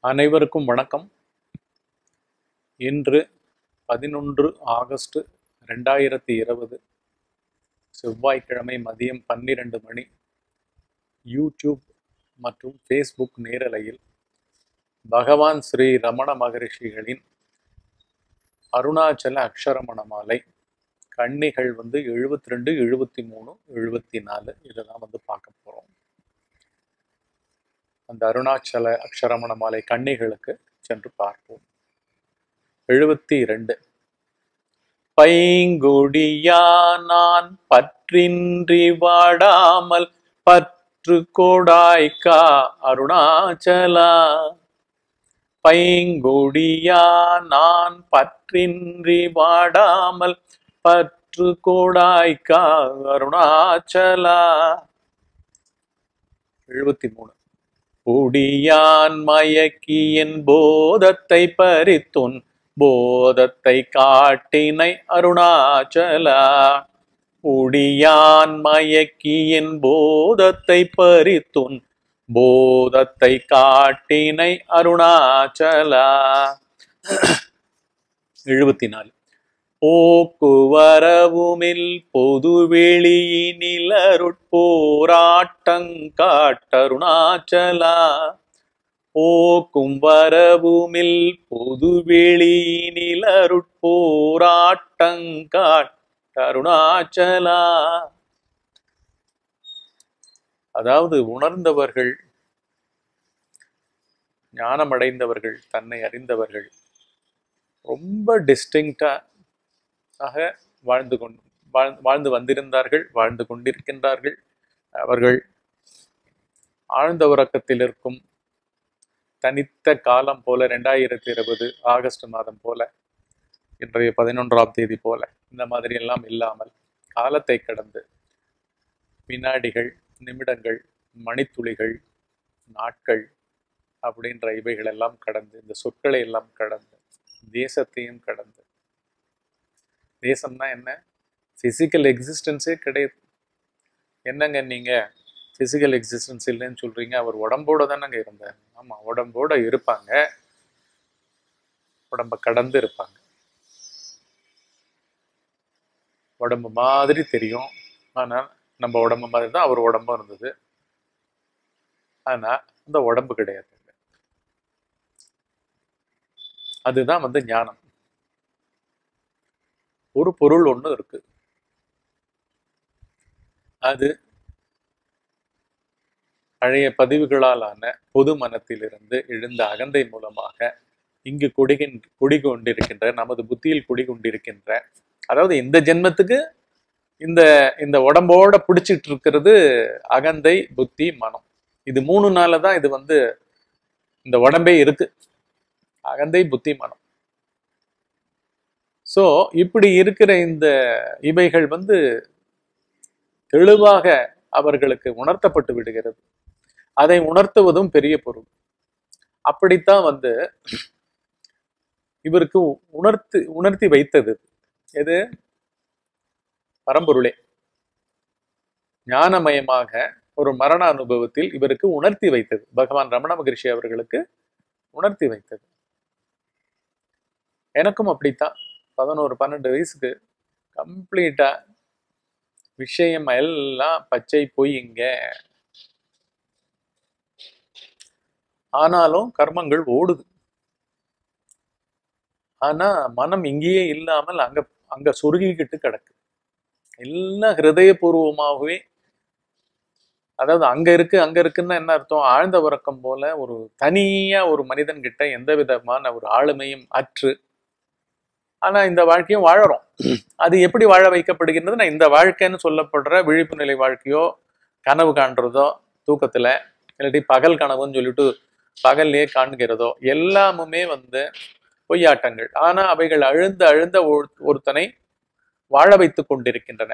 அனைவருக்கும் வணக்கம் இன்று பதினொன்று ஆகஸ்ட் ரெண்டாயிரத்தி இருபது செவ்வாய்க்கிழமை மதியம் பன்னிரண்டு மணி யூடியூப் மற்றும் ஃபேஸ்புக் நேரலையில் பகவான் ஸ்ரீ ரமண மகரிஷிகளின் அருணாச்சல அக்ஷரமண மாலை கன்னிகள் வந்து எழுபத்தி ரெண்டு எழுபத்தி மூணு எழுபத்தி நாலு இதெல்லாம் வந்து பார்க்க போகிறோம் அந்த அருணாச்சல அக்ஷரமண மாலை கன்னிகளுக்கு சென்று பார்ப்போம் எழுபத்தி இரண்டு பைங்குடியா நான் பற்றின்றி வாடாமல் பற்று கோடாய்க்கா அருணாச்சலா பைங்குடியா நான் பற்றின்றி வாடாமல் பற்று கோடாய்க்கா அருணாச்சலா எழுபத்தி மூணு புடியான் மயக்கி என் போதத்தை பறித்துன் போதத்தை காட்டினை அருணாச்சலா புடியான் மயக்கி என் போதத்தை பறித்துன் போதத்தை காட்டினை அருணாச்சலா எழுபத்தி நாலு போக்குவரவுமில் பொதுவெளியினில் அருட்போராட்டங்காட்டருணாச்சலா போக்கும் வரவுமில் பொதுவெளியினில் அருட்போராட்டங்காட்டருணாச்சலா அதாவது உணர்ந்தவர்கள் ஞானமடைந்தவர்கள் தன்னை அறிந்தவர்கள் ரொம்ப டிஸ்டிங்டா ஆக வாழ்ந்து கொண்டு வாழ்- வாழ்ந்து வந்திருந்தார்கள் வாழ்ந்து கொண்டிருக்கின்றார்கள் அவர்கள் ஆழ்ந்த உறக்கத்தில் இருக்கும் தனித்த காலம் போல ரெண்டாயிரத்தி இருபது ஆகஸ்ட் மாதம் போல இன்றைய பதினொன்றாம் தேதி போல இந்த மாதிரி எல்லாம் இல்லாமல் காலத்தை கடந்து வினாடிகள் நிமிடங்கள் மணித்துளிகள் நாட்கள் அப்படின்ற இவைகள் எல்லாம் கடந்து இந்த சொற்களை எல்லாம் கடந்து தேசத்தையும் கடந்து தேசம்னா என்ன ஃபிசிக்கல் எக்ஸிஸ்டன்ஸே கிடையாது என்னங்க நீங்க ஃபிசிக்கல் எக்ஸிஸ்டன்ஸ் இல்லைன்னு சொல்றீங்க அவர் உடம்போட தானங்க இருந்தார் ஆமா உடம்போட இருப்பாங்க உடம்ப கடந்து இருப்பாங்க உடம்பு மாதிரி தெரியும் ஆனா நம்ம உடம்பு மாதிரி தான் அவர் உடம்பும் இருந்தது ஆனா அந்த உடம்பு கிடையாது அதுதான் வந்து ஞானம் ஒரு பொருள் ஒண்ணு இருக்கு அது பழைய பதிவுகளாலான பொது மனத்திலிருந்து எழுந்த அகந்தை மூலமாக இங்கு குடிகின் குடிகொண்டிருக்கின்ற நமது புத்தியில் குடிகொண்டிருக்கின்ற அதாவது இந்த ஜென்மத்துக்கு இந்த இந்த உடம்போட பிடிச்சிட்டு இருக்கிறது அகந்தை புத்தி மனம் இது மூணு நாள தான் இது வந்து இந்த உடம்பே இருக்கு அகந்தை புத்தி மனம் சோ இப்படி இருக்கிற இந்த இவைகள் வந்து தெளிவாக அவர்களுக்கு உணர்த்தப்பட்டு விடுகிறது அதை உணர்த்துவதும் பெரிய பொருள் அப்படித்தான் வந்து இவருக்கு உணர்த்து உணர்த்தி வைத்தது எது பரம்பொருளே ஞானமயமாக ஒரு மரண அனுபவத்தில் இவருக்கு உணர்த்தி வைத்தது பகவான் ரமண மகரிஷி அவர்களுக்கு உணர்த்தி வைத்தது எனக்கும் அப்படித்தான் பதினோரு பன்னெண்டு வயசுக்கு கம்ப்ளீட்டா விஷயம் எல்லாம் பச்சை பொய்ங்க ஆனாலும் கர்மங்கள் ஓடுது ஆனா மனம் இங்கேயே இல்லாமல் அங்க அங்க சொருகிக்கிட்டு கிடக்கு எல்லாம் ஹிருதயபூர்வமாகவே அதாவது அங்க இருக்கு அங்க இருக்குன்னா என்ன அர்த்தம் ஆழ்ந்த உறக்கம் போல ஒரு தனியா ஒரு மனிதன் கிட்ட எந்த விதமான ஒரு ஆளுமையும் அற்று ஆனா இந்த வாழ்க்கையும் வாழறோம் அது எப்படி வாழ வைக்கப்படுகின்றதுன்னா இந்த வாழ்க்கைன்னு சொல்லப்படுற விழிப்பு நிலை வாழ்க்கையோ கனவு காண்றதோ தூக்கத்துல இல்லாட்டி பகல் கனவுன்னு சொல்லிட்டு பகல்லையே காண்கிறதோ எல்லாமுமே வந்து பொய்யாட்டங்கள் ஆனா அவைகள் அழுந்த அழுந்த ஒரு- ஒருத்தனை வாழ வைத்துக் கொண்டிருக்கின்றன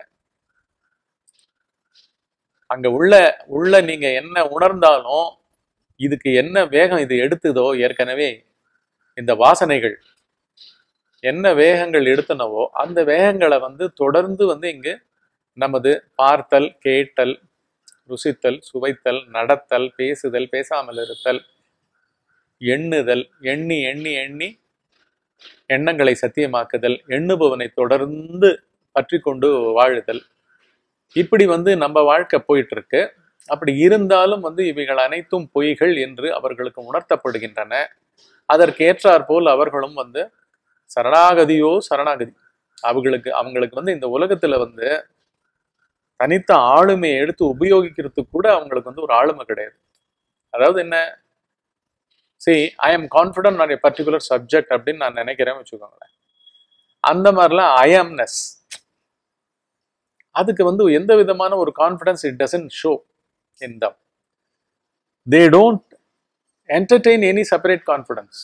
அங்க உள்ள உள்ள நீங்க என்ன உணர்ந்தாலும் இதுக்கு என்ன வேகம் இது எடுத்ததோ ஏற்கனவே இந்த வாசனைகள் என்ன வேகங்கள் எடுத்தனவோ அந்த வேகங்களை வந்து தொடர்ந்து வந்து இங்கு நமது பார்த்தல் கேட்டல் ருசித்தல் சுவைத்தல் நடத்தல் பேசுதல் பேசாமல் இருத்தல் எண்ணுதல் எண்ணி எண்ணி எண்ணி எண்ணங்களை சத்தியமாக்குதல் எண்ணுபவனை தொடர்ந்து பற்றி கொண்டு வாழுதல் இப்படி வந்து நம்ம வாழ்க்கை போயிட்டு இருக்கு அப்படி இருந்தாலும் வந்து இவைகள் அனைத்தும் பொய்கள் என்று அவர்களுக்கு உணர்த்தப்படுகின்றன அதற்கேற்றாற் போல் அவர்களும் வந்து சரணாகதியோ சரணாகதி அவங்களுக்கு அவங்களுக்கு வந்து இந்த உலகத்துல வந்து தனித்த ஆளுமையை எடுத்து உபயோகிக்கிறதுக்கு கூட அவங்களுக்கு வந்து ஒரு ஆளுமை கிடையாது அதாவது என்ன சரி I am confident on a particular subject அப்படின்னு நான் நினைக்கிறேன்னு வச்சுக்கோங்களேன் அந்த மாதிரிலாம் ஐஎம்னஸ் அதுக்கு வந்து எந்த விதமான ஒரு confidence it doesn't show in them they don't entertain any separate confidence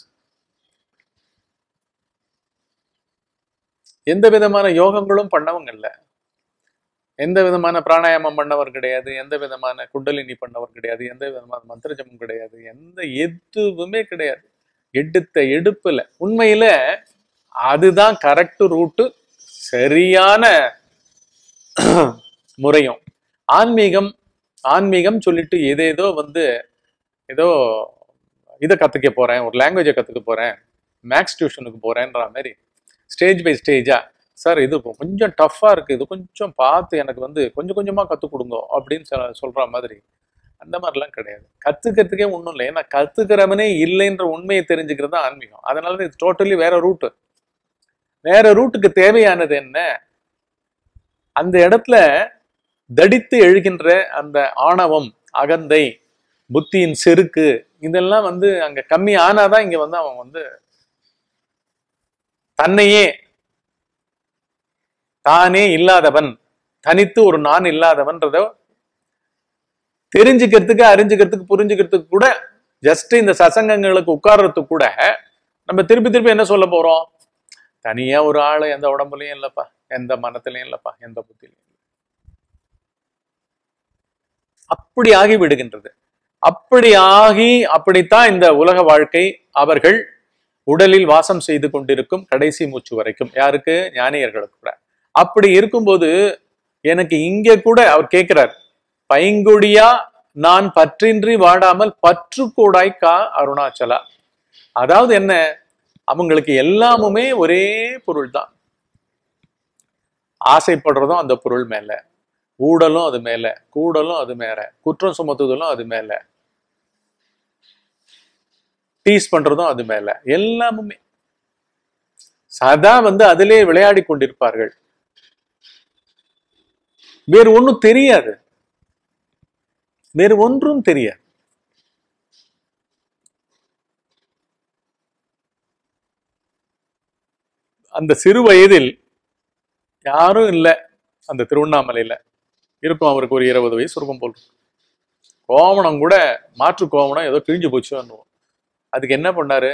எந்த விதமான யோகங்களும் பண்ணவங்க இல்ல எந்த விதமான பிராணாயாமம் பண்ணவர் கிடையாது எந்த விதமான குண்டலினி பண்ணவர் கிடையாது எந்த விதமான மந்திரஜமம் கிடையாது எந்த எதுவுமே கிடையாது எடுத்த எடுப்புல உண்மையில அதுதான் கரெக்ட் ரூட்டு சரியான முறையும் ஆன்மீகம் ஆன்மீகம் சொல்லிட்டு ஏதேதோ வந்து ஏதோ இதை கத்துக்க போறேன் ஒரு லாங்குவேஜை கத்துக்க போறேன் மேக்ஸ் டியூஷனுக்கு போறேன்ற மாதிரி ஸ்டேஜ் பை ஸ்டேஜா சார் இது கொஞ்சம் டஃப்பா இருக்கு இது கொஞ்சம் பார்த்து எனக்கு வந்து கொஞ்சம் கொஞ்சமா கத்துக் கொடுங்க அப்படின்னு சொல்- சொல்ற மாதிரி அந்த மாதிரிலாம் கிடையாது கத்துக்கிறதுக்கே ஒன்றும் இல்லை ஏன்னா கத்துக்கிறவனே இல்லைன்ற உண்மையை தெரிஞ்சுக்கிறது தான் ஆன்மீகம் அதனால இது டோட்டலி வேற ரூட்டு வேற ரூட்டுக்கு தேவையானது என்ன அந்த இடத்துல தடித்து எழுகின்ற அந்த ஆணவம் அகந்தை புத்தியின் செருக்கு இதெல்லாம் வந்து அங்க கம்மி ஆனாதான் இங்க வந்து அவன் வந்து தன்னையே தானே இல்லாதவன் தனித்து ஒரு நான் இல்லாதவன்றத தெரிஞ்சுக்கிறதுக்கு அறிஞ்சுக்கிறதுக்கு புரிஞ்சுக்கிறதுக்கு கூட ஜஸ்ட் இந்த சசங்கங்களுக்கு உட்கார்றதுக்கு கூட நம்ம திருப்பி திருப்பி என்ன சொல்ல போறோம் தனியா ஒரு ஆளு எந்த உடம்புலயும் இல்லப்பா எந்த மனத்திலையும் இல்லப்பா எந்த புத்திலையும் இல்லை அப்படி ஆகி விடுகின்றது அப்படி ஆகி அப்படித்தான் இந்த உலக வாழ்க்கை அவர்கள் உடலில் வாசம் செய்து கொண்டிருக்கும் கடைசி மூச்சு வரைக்கும் யாருக்கு ஞானியர்களுக்கு கூட அப்படி இருக்கும்போது எனக்கு இங்க கூட அவர் கேட்கிறார் பைங்குடியா நான் பற்றின்றி வாடாமல் பற்றுக்கூடாய் கா அருணாச்சலா அதாவது என்ன அவங்களுக்கு எல்லாமுமே ஒரே பொருள் தான் ஆசைப்படுறதும் அந்த பொருள் மேல ஊடலும் அது மேல கூடலும் அது மேல குற்றம் சுமத்துதலும் அது மேல டீஸ் பண்றதும் அது மேல எல்லாமுமே சதா வந்து அதிலே விளையாடி கொண்டிருப்பார்கள் வேறு ஒண்ணும் தெரியாது வேறு ஒன்றும் தெரியாது அந்த சிறு வயதில் யாரும் இல்லை அந்த திருவண்ணாமலையில இருக்கும் அவருக்கு ஒரு இருபது வயசு இருக்கும் போல் இருக்கு. கோவணம் கூட மாற்று கோவணம் ஏதோ கிழிஞ்சு போச்சு பண்ணுவோம் அதுக்கு என்ன பண்ணாரு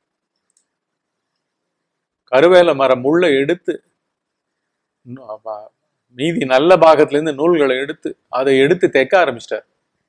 கருவேல மரம் முள்ள எடுத்து இன்னும் அப்ப- மீதி நல்ல பாகத்துல இருந்து நூல்களை எடுத்து அதை எடுத்து தைக்க ஆரம்பிச்சிட்டார்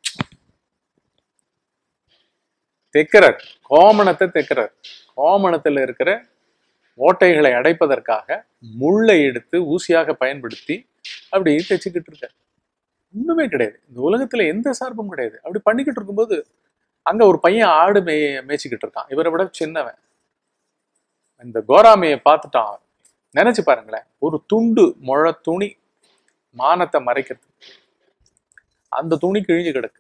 தைக்கிறார் கோமணத்தை தைக்கிறார் கோமணத்துல இருக்கிற ஓட்டைகளை அடைப்பதற்காக முள்ளை எடுத்து ஊசியாக பயன்படுத்தி அப்படி தைச்சுக்கிட்டு இருக்கார் ஒண்ணுமே கிடையாது இந்த உலகத்துல எந்த சார்பும் கிடையாது அப்படி பண்ணிக்கிட்டு இருக்கும்போது அங்க ஒரு பையன் ஆடு மே மேய்ச்சிக்கிட்டு இருக்கான் இவரை விட சின்னவன் இந்த கோராமையை பார்த்துட்டான் அவன். நினைச்சு பாருங்களேன் ஒரு துண்டு முழ துணி மானத்தை மறைக்கிறது அந்த துணி கிழிஞ்சு கிடக்கு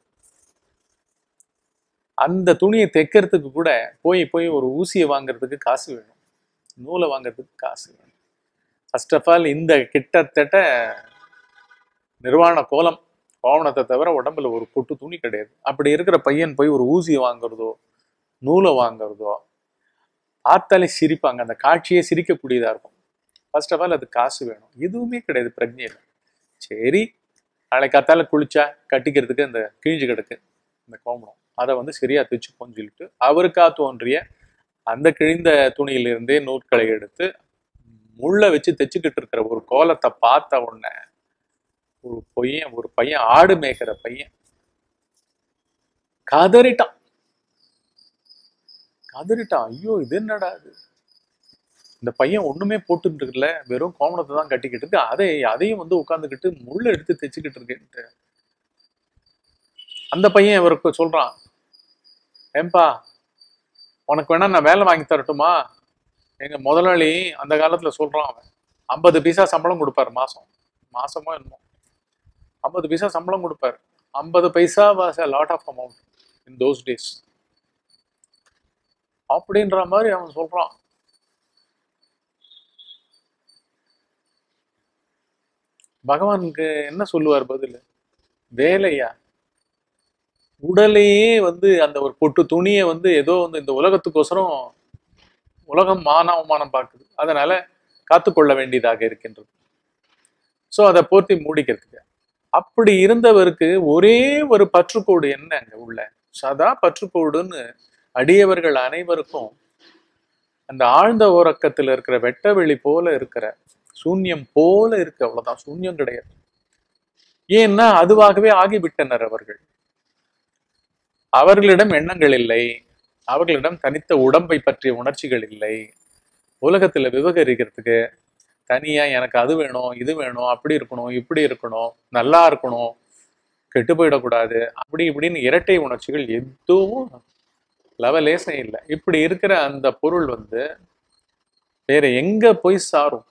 அந்த துணியை தைக்கிறதுக்கு கூட போய் போய் ஒரு ஊசியை வாங்குறதுக்கு காசு வேணும் நூலை வாங்குறதுக்கு காசு வேணும் ஃபர்ஸ்ட் ஆஃப் ஆல் இந்த கிட்டத்தட்ட நிர்வாண கோலம் கோவணத்தை தவிர உடம்புல ஒரு பொட்டு துணி கிடையாது அப்படி இருக்கிற பையன் போய் ஒரு ஊசியை வாங்குறதோ நூலை வாங்குறதோ பார்த்தாலே சிரிப்பாங்க அந்த காட்சியே சிரிக்கக்கூடியதா இருக்கும் ஃபர்ஸ்ட் ஆஃப் ஆல் அது காசு வேணும் எதுவுமே கிடையாது பிரஜையில் சரி நாளைக்கு காத்தால குளிச்சா கட்டிக்கிறதுக்கு அந்த கிழிஞ்சு கிடக்கு இந்த கோமணம் அதை வந்து சரியா தைச்சுப்போம்னு சொல்லிட்டு அவருக்கா தோன்றிய அந்த கிழிந்த துணியிலிருந்தே நூற்களை எடுத்து முள்ள வச்சு தைச்சுக்கிட்டு இருக்கிற ஒரு கோலத்தை பார்த்த உடனே ஒரு பையன் ஒரு பையன் ஆடு மேய்க்கிற பையன் கதறிட்டான் கதறிட்டான் ஐயோ இது என்னடா இது இந்த பையன் ஒண்ணுமே போட்டுட்டு இருக்குல்ல வெறும் கோமணத்தை தான் கட்டிக்கிட்டு இருக்கு அதை அதையும் வந்து உட்காந்துக்கிட்டு முள்ள எடுத்து தைச்சுக்கிட்டு இருக்கேன்ட்டு அந்த பையன் இவருக்கு சொல்றான் ஏம்பா உனக்கு வேணா நான் வேலை வாங்கி தரட்டுமா எங்க முதலாளி அந்த காலத்துல சொல்றான் அவன் ஐம்பது பைசா சம்பளம் கொடுப்பாரு மாசம் மாசமோ என்னமோ ஐம்பது பைசா சம்பளம் கொடுப்பாரு ஐம்பது பைசா was a lot of amount in those days அப்படின்ற மாதிரி அவன் சொல்றான் பகவானுக்கு என்ன சொல்லுவார் பதில் வேலையா உடலையே வந்து அந்த ஒரு பொட்டு துணியை வந்து ஏதோ வந்து இந்த உலகத்துக்கோசரம் உலகம் மான அவமானம் பார்க்குது அதனால காத்துக்கொள்ள வேண்டியதாக இருக்கின்றது ஸோ அதை போர்த்தி மூடிக்கிறதுக்கு அப்படி இருந்தவருக்கு ஒரே ஒரு பற்றுக்கோடு என்ன அங்க உள்ள சதா பற்றுக்கோடுன்னு அடியவர்கள் அனைவருக்கும் அந்த ஆழ்ந்த உறக்கத்துல இருக்கிற வெட்ட வெளி போல இருக்கிற சூன்யம் போல இருக்கு அவ்வளவுதான் சூன்யம் கிடையாது ஏன்னா அதுவாகவே ஆகிவிட்டனர் அவர்கள் அவர்களிடம் எண்ணங்கள் இல்லை அவர்களிடம் தனித்த உடம்பை பற்றிய உணர்ச்சிகள் இல்லை உலகத்துல விவகரிக்கிறதுக்கு தனியா எனக்கு அது வேணும் இது வேணும் அப்படி இருக்கணும் இப்படி இருக்கணும் நல்லா இருக்கணும் கெட்டு போயிடக்கூடாது அப்படி இப்படின்னு இரட்டை உணர்ச்சிகள் எதுவும் லெவலேசே இல்லை இப்படி இருக்கிற அந்த பொருள் வந்து வேற எங்க போய் சாரும்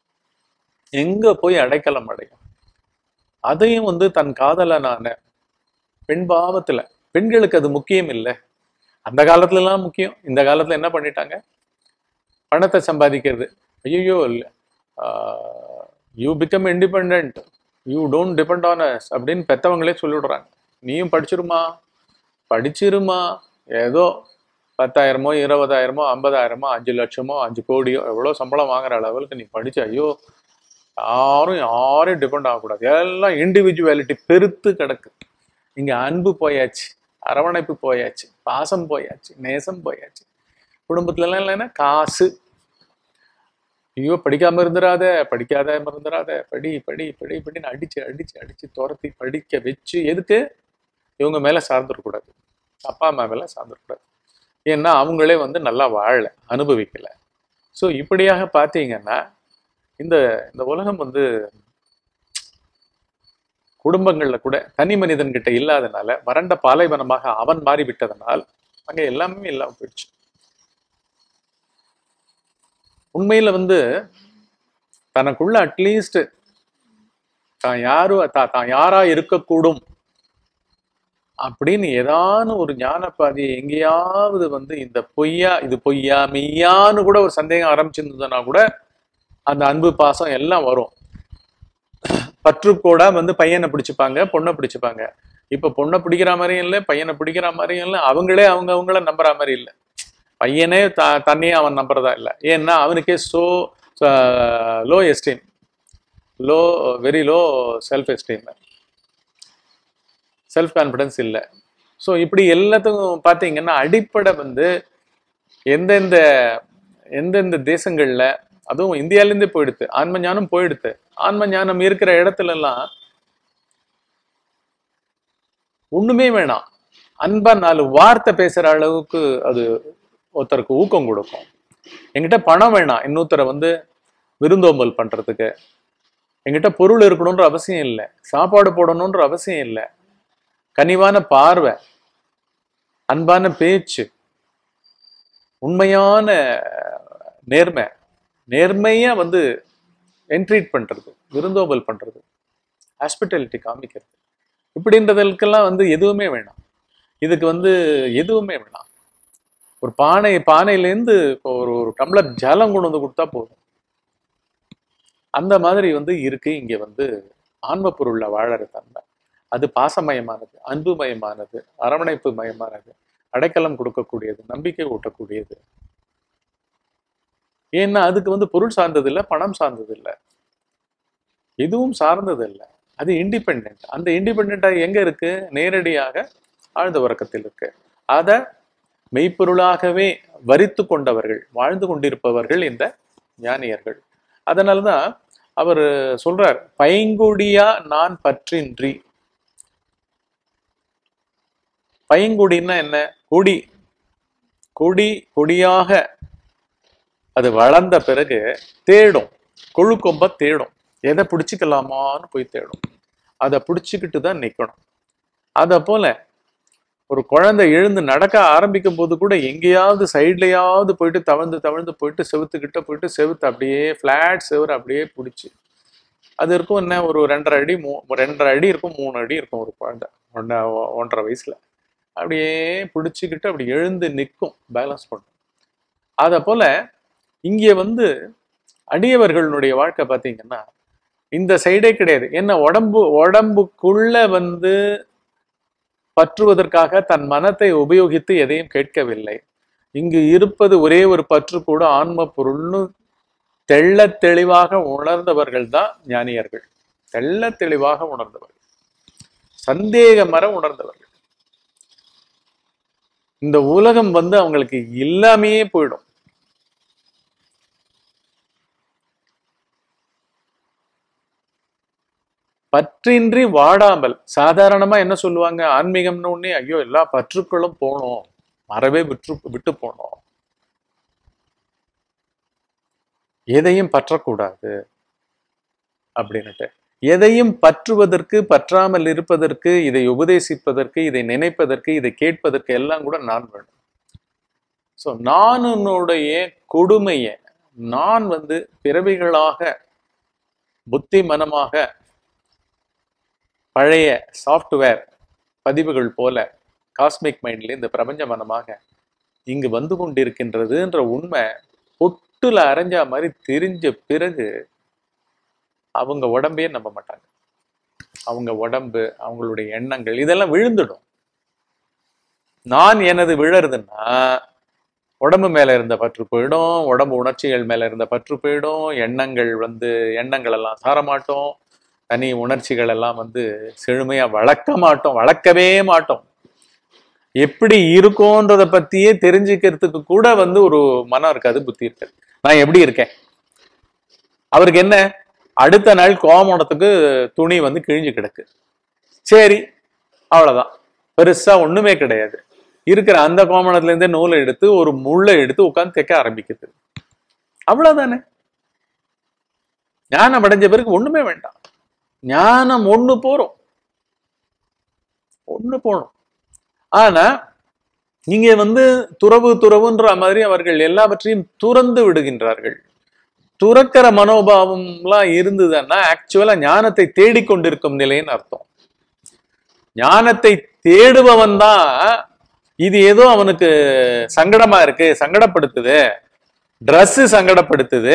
எங்க போய் அடைக்கலம் அடையும் அதையும் வந்து தன் காதலனான பெண் பாவத்துல பெண்களுக்கு அது முக்கியம் இல்லை அந்த காலத்துல எல்லாம் முக்கியம் இந்த காலத்துல என்ன பண்ணிட்டாங்க பணத்தை சம்பாதிக்கிறது ஐயோ இல்லை you become independent you don't depend on us அப்படின்னு பெத்தவங்களே சொல்லிவிடுறாங்க நீயும் படிச்சிருமா படிச்சிருமா ஏதோ பத்தாயிரமோ இருபதாயிரமோ ஐம்பதாயிரமோ அஞ்சு லட்சமோ அஞ்சு கோடியோ எவ்வளோ சம்பளம் வாங்குற அளவுக்கு நீ படிச்சு ஐயோ யாரும் யாரையும் டிபெண்ட் ஆகக்கூடாது எல்லாம் இண்டிவிஜுவாலிட்டி பெருத்து கிடக்கு இங்க அன்பு போயாச்சு அரவணைப்பு போயாச்சு பாசம் போயாச்சு நேசம் போயாச்சு குடும்பத்துல எல்லாம் இல்லைன்னா காசு ஐயோ படிக்காம இருந்துராத படிக்காத இருந்துராத படி படி படி படின்னு அடிச்சு அடிச்சு அடிச்சு துரத்தி படிக்க வச்சு எதுக்கு இவங்க மேல சார்ந்துடக்கூடாது அப்பா அம்மா மேல சார்ந்துடக்கூடாது ஏன்னா அவங்களே வந்து நல்லா வாழல அனுபவிக்கல ஸோ இப்படியாக பார்த்தீங்கன்னா இந்த இந்த உலகம் வந்து குடும்பங்கள்ல கூட தனி மனிதன் கிட்ட இல்லாதனால வறண்ட பாலைவனமாக அவன் மாறி விட்டதனால் அங்க எல்லாமே இல்லாம போயிடுச்சு உண்மையில வந்து தனக்குள்ள அட்லீஸ்ட் தான் யாரு தா- தான் யாரா இருக்கக்கூடும் அப்படின்னு ஏதான ஒரு ஞானப்பாதி எங்கேயாவது வந்து இந்த பொய்யா இது பொய்யா மெய்யான்னு கூட ஒரு சந்தேகம் ஆரம்பிச்சிருந்ததுன்னா கூட அந்த அன்பு பாசம் எல்லாம் வரும் பற்றுக்கோடா வந்து பையனை பிடிச்சுப்பாங்க பொண்ணை பிடிச்சுப்பாங்க இப்ப பொண்ணை பிடிக்கிற மாதிரியும் இல்லை பையனை பிடிக்கிற மாதிரியும் இல்லை அவங்களே அவங்க அவங்கள நம்புற மாதிரி இல்லை பையனே த தன்னையே அவன் நம்புறதா இல்லை ஏன்னா அவனுக்கே so low esteem low very low self esteem self confidence இல்லை ஸோ இப்படி எல்லாத்துக்கும் பார்த்தீங்கன்னா அடிப்படை வந்து எந்தெந்த எந்தெந்த தேசங்கள்ல அதுவும் இந்தியாவிலேருந்தே போயிடுது ஆன்ம ஞானம் போயிடுது ஆன்ம ஞானம் இருக்கிற இடத்துல எல்லாம் ஒண்ணுமே வேணாம் அன்பா நாலு வார்த்தை பேசுற அளவுக்கு அது ஒருத்தருக்கு ஊக்கம் கொடுக்கும் என்கிட்ட பணம் வேணாம் இன்னொருத்தரை வந்து விருந்தோம்பல் பண்றதுக்கு என்கிட்ட பொருள் இருக்கணுன்ற அவசியம் இல்லை சாப்பாடு போடணுன்ற அவசியம் இல்லை கனிவான பார்வை அன்பான பேச்சு உண்மையான நேர்மை நேர்மையா வந்து என்ட்ரீட் பண்றது விருந்தோம்பல் பண்றது ஹாஸ்பிட்டாலிட்டி காமிக்கிறது இப்படின்றதுக்கெல்லாம் வந்து எதுவுமே வேணாம் இதுக்கு வந்து எதுவுமே வேணாம் ஒரு பானை பானையிலேருந்து இப்போ ஒரு ஒரு டம்ளர் ஜலம் கொண்டு வந்து கொடுத்தா போதும் அந்த மாதிரி வந்து இருக்கு இங்க வந்து ஆன்ம பொருள்ல வாழற தன்மை அது பாசமயமானது அன்புமயமானது அரவணைப்பு மயமானது அடைக்கலம் கொடுக்கக்கூடியது நம்பிக்கை ஊட்டக்கூடியது ஏன்னா அதுக்கு வந்து பொருள் சார்ந்தது இல்லை பணம் சார்ந்தது இல்லை எதுவும் சார்ந்தது இல்லை அது இண்டிபெண்ட் அந்த இண்டிபெண்டா எங்க இருக்கு நேரடியாக ஆழ்ந்த உறக்கத்தில் இருக்கு அதை மெய்ப்பொருளாகவே வரித்து கொண்டவர்கள் வாழ்ந்து கொண்டிருப்பவர்கள் இந்த ஞானியர்கள் அதனாலதான் அவர் சொல்றார் பைங்குடியா நான் பற்றின்றி பைங்குடின்னா என்ன கொடி கொடி கொடியாக அது வளர்ந்த பிறகு தேடும் கொழு கொம்ப தேடும் எதை பிடிச்சிக்கலாமான்னு போய் தேடும் அதை பிடிச்சிக்கிட்டு தான் நிக்கணும் அத போல ஒரு குழந்தை எழுந்து நடக்க ஆரம்பிக்கும் போது கூட எங்கேயாவது சைட்லயாவது போயிட்டு தவழ்ந்து தவழ்ந்து போயிட்டு செவுத்துக்கிட்ட போயிட்டு செவுத்து அப்படியே ஃபிளாட் செவுறு அப்படியே பிடிச்சி அது இருக்கும் என்ன ஒரு ரெண்டரை அடி மூ ரெண்டரை அடி இருக்கும் மூணு அடி இருக்கும் ஒரு குழந்தை ஒன்றை ஒன்றரை வயசுல அப்படியே பிடிச்சிக்கிட்டு அப்படி எழுந்து நிற்கும் பேலன்ஸ் பண்ணும் அதை போல இங்கே வந்து அடியவர்களுடைய வாழ்க்கை பார்த்தீங்கன்னா இந்த சைடே கிடையாது என்ன உடம்பு உடம்புக்குள்ள வந்து பற்றுவதற்காக தன் மனத்தை உபயோகித்து எதையும் கேட்கவில்லை இங்கு இருப்பது ஒரே ஒரு பற்று கூட ஆன்ம பொருள்னு தெள்ள தெளிவாக உணர்ந்தவர்கள் தான் ஞானியர்கள் தெள்ள தெளிவாக உணர்ந்தவர்கள் சந்தேகமர உணர்ந்தவர்கள் இந்த உலகம் வந்து அவங்களுக்கு இல்லாமையே போயிடும் பற்றின்றி வாடாமல் சாதாரணமா என்ன சொல்லுவாங்க ஆன்மீகம்னு உடனே ஐயோ எல்லா பற்றுக்களும் போனோம் மறவே விட்டு விட்டு போனோம் எதையும் பற்றக்கூடாது அப்படின்னுட்டு எதையும் பற்றுவதற்கு பற்றாமல் இருப்பதற்கு இதை உபதேசிப்பதற்கு இதை நினைப்பதற்கு இதை கேட்பதற்கு எல்லாம் கூட நான் வேணும் ஸோ நானுடைய கொடுமையை நான் வந்து பிறவிகளாக புத்தி மனமாக பழைய சாஃப்ட்வேர் பதிவுகள் போல காஸ்மிக் மைண்ட்ல இந்த பிரபஞ்ச மனமாக இங்கு வந்து கொண்டிருக்கின்றதுன்ற உண்மை பொட்டுல அரைஞ்ச மாதிரி தெரிஞ்ச பிறகு அவங்க உடம்பே நம்ப மாட்டாங்க அவங்க உடம்பு அவங்களுடைய எண்ணங்கள் இதெல்லாம் விழுந்துடும் நான் எனது விழறதுன்னா உடம்பு மேல இருந்த பற்று போயிடும் உடம்பு உணர்ச்சிகள் மேல இருந்த பற்று போயிடும் எண்ணங்கள் வந்து எண்ணங்கள் எல்லாம் சாரமாட்டோம் தனி உணர்ச்சிகள் எல்லாம் வந்து செழுமையா வளர்க்க மாட்டோம் வளர்க்கவே மாட்டோம் எப்படி இருக்கும்ன்றத பத்தியே தெரிஞ்சுக்கிறதுக்கு கூட வந்து ஒரு மனம் இருக்காது புத்தி இருக்காது நான் எப்படி இருக்கேன் அவருக்கு என்ன அடுத்த நாள் கோமணத்துக்கு துணி வந்து கிழிஞ்சு கிடக்கு சரி அவ்வளவுதான் பெருசா ஒண்ணுமே கிடையாது இருக்கிற அந்த கோமணத்துல இருந்தே நூலை எடுத்து ஒரு முள்ளை எடுத்து உட்காந்து தைக்க ஆரம்பிக்குது அவ்வளவுதானே ஞானம் அடைஞ்ச பிறகு ஒண்ணுமே வேண்டாம் ஞானம் ஒண்ணு போறோம் ஒண்ணு போகணும் ஆனா இங்க வந்து துறவு துறவுன்ற மாதிரி அவர்கள் எல்லாவற்றையும் துறந்து விடுகின்றார்கள் துறக்கிற மனோபாவம்லாம் இருந்ததுன்னா ஆக்சுவலா ஞானத்தை தேடிக்கொண்டிருக்கும் நிலைன்னு அர்த்தம் ஞானத்தை தேடுபவன் தான் இது ஏதோ அவனுக்கு சங்கடமா இருக்கு சங்கடப்படுத்துது Dress சங்கடப்படுத்துது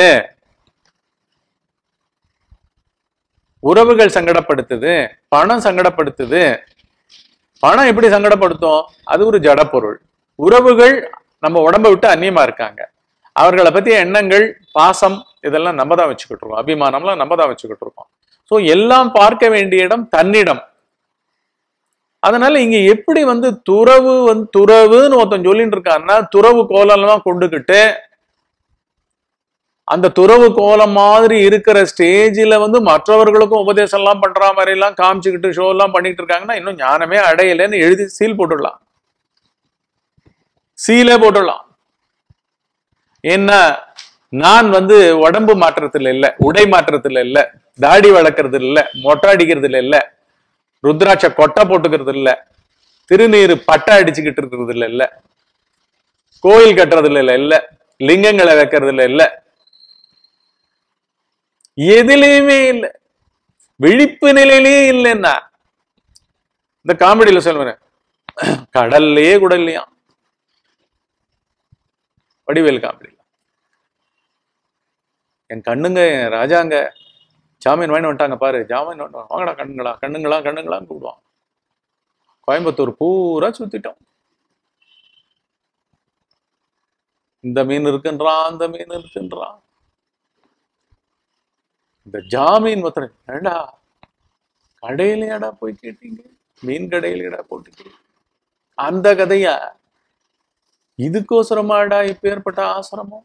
உறவுகள் சங்கடப்படுத்துது பணம் சங்கடப்படுத்துது பணம் எப்படி சங்கடப்படுத்தும் அது ஒரு ஜட பொருள் உறவுகள் நம்ம உடம்ப விட்டு அந்நியமா இருக்காங்க அவர்களை பத்திய எண்ணங்கள் பாசம் இதெல்லாம் நம்ம தான் வச்சுக்கிட்டு இருக்கோம் அபிமானம்லாம் நம்ம தான் வச்சுக்கிட்டு இருக்கோம் ஸோ எல்லாம் பார்க்க வேண்டிய இடம் தன்னிடம் அதனால இங்க எப்படி வந்து துறவு வந்து துறவுன்னு ஒருத்தன் சொல்லிட்டு இருக்கான்னா துறவு கோலம்லாம் கொண்டுகிட்டு அந்த துறவு கோலம் மாதிரி இருக்கிற ஸ்டேஜில் வந்து மற்றவர்களுக்கும் உபதேசம் எல்லாம் பண்ற மாதிரி எல்லாம் காமிச்சுக்கிட்டு ஷோ எல்லாம் பண்ணிட்டு இருக்காங்கன்னா இன்னும் ஞானமே அடையலைன்னு எழுதி சீல் போட்டுடலாம் சீலே போட்டுடலாம் என்ன நான் வந்து உடம்பு மாற்றத்துல இல்ல உடை மாற்றத்துல இல்ல தாடி வளர்க்கறது இல்ல மொட்டை அடிக்கிறதுல இல்ல ருத்ராட்ச கொட்டை போட்டுக்கிறது இல்ல திருநீர் பட்டை அடிச்சுக்கிட்டு இருக்கிறது இல்ல இல்ல கோயில் கட்டுறதுல இல்ல இல்ல லிங்கங்களை வைக்கிறதுல இல்ல எதுலயுமே இல்ல விழிப்பு நிலையிலேயே இல்லைன்னா இந்த காமெடியில சொல்லுவேன் கடல்லையே கூட இல்லையா வடிவேல் காமெடி என் கண்ணுங்க என் ராஜாங்க ஜாமீன் வாங்கி வந்துட்டாங்க பாரு ஜாமீன் வாங்கிட்டு வா- வாங்கடா கண்ணுங்களா கண்ணுங்களா கண்ணுங்களான்னு கூப்பிடுவான் கோயம்புத்தூர் பூரா சுத்திட்டோம் இந்த மீன் இருக்குன்றான் அந்த மீன் இருக்குன்றான் இந்த ஜாமீன் ஒருத்தர் ஏண்டா கடையிலையாடா போய் கேட்டீங்க மீன் கடையிலடா போட்டு அந்த கதையா இதுக்கோசரமாடா இப்பேற்பட்ட ஆசிரமம்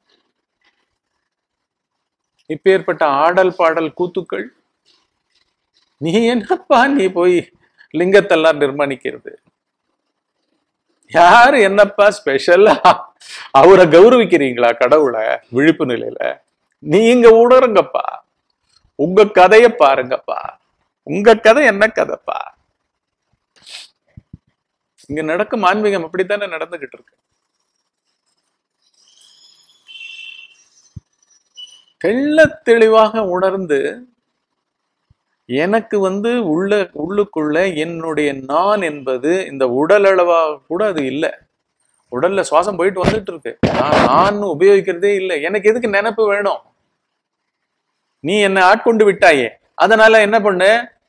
இப்பேற்பட்ட ஆடல் பாடல் கூத்துக்கள் நீ என்னப்பா நீ போய் லிங்கத்தெல்லாம் நிர்மாணிக்கிறது யாரு என்னப்பா ஸ்பெஷலா அவரை கௌரவிக்கிறீங்களா கடவுளை விழிப்பு நிலையில நீங்க உணருங்கப்பா உங்க கதைய பாருங்கப்பா உங்க கதை என்ன கதைப்பா இங்க நடக்கும் ஆன்மீகம் அப்படித்தானே நடந்துகிட்டு இருக்கு தெள்ளத் தெளிவாக உணர்ந்து எனக்கு வந்து உள்ள உள்ளுக்குள்ள என்னுடைய நான் என்பது இந்த உடல் அளவா கூட அது இல்லை உடல்ல சுவாசம் போயிட்டு வந்துட்டு இருக்கு நான் நான் உபயோகிக்கிறதே இல்லை எனக்கு எதுக்கு நினைப்பு வேணும் நீ என்னை ஆட்கொண்டு விட்டாயே அதனால என்ன பண்ணு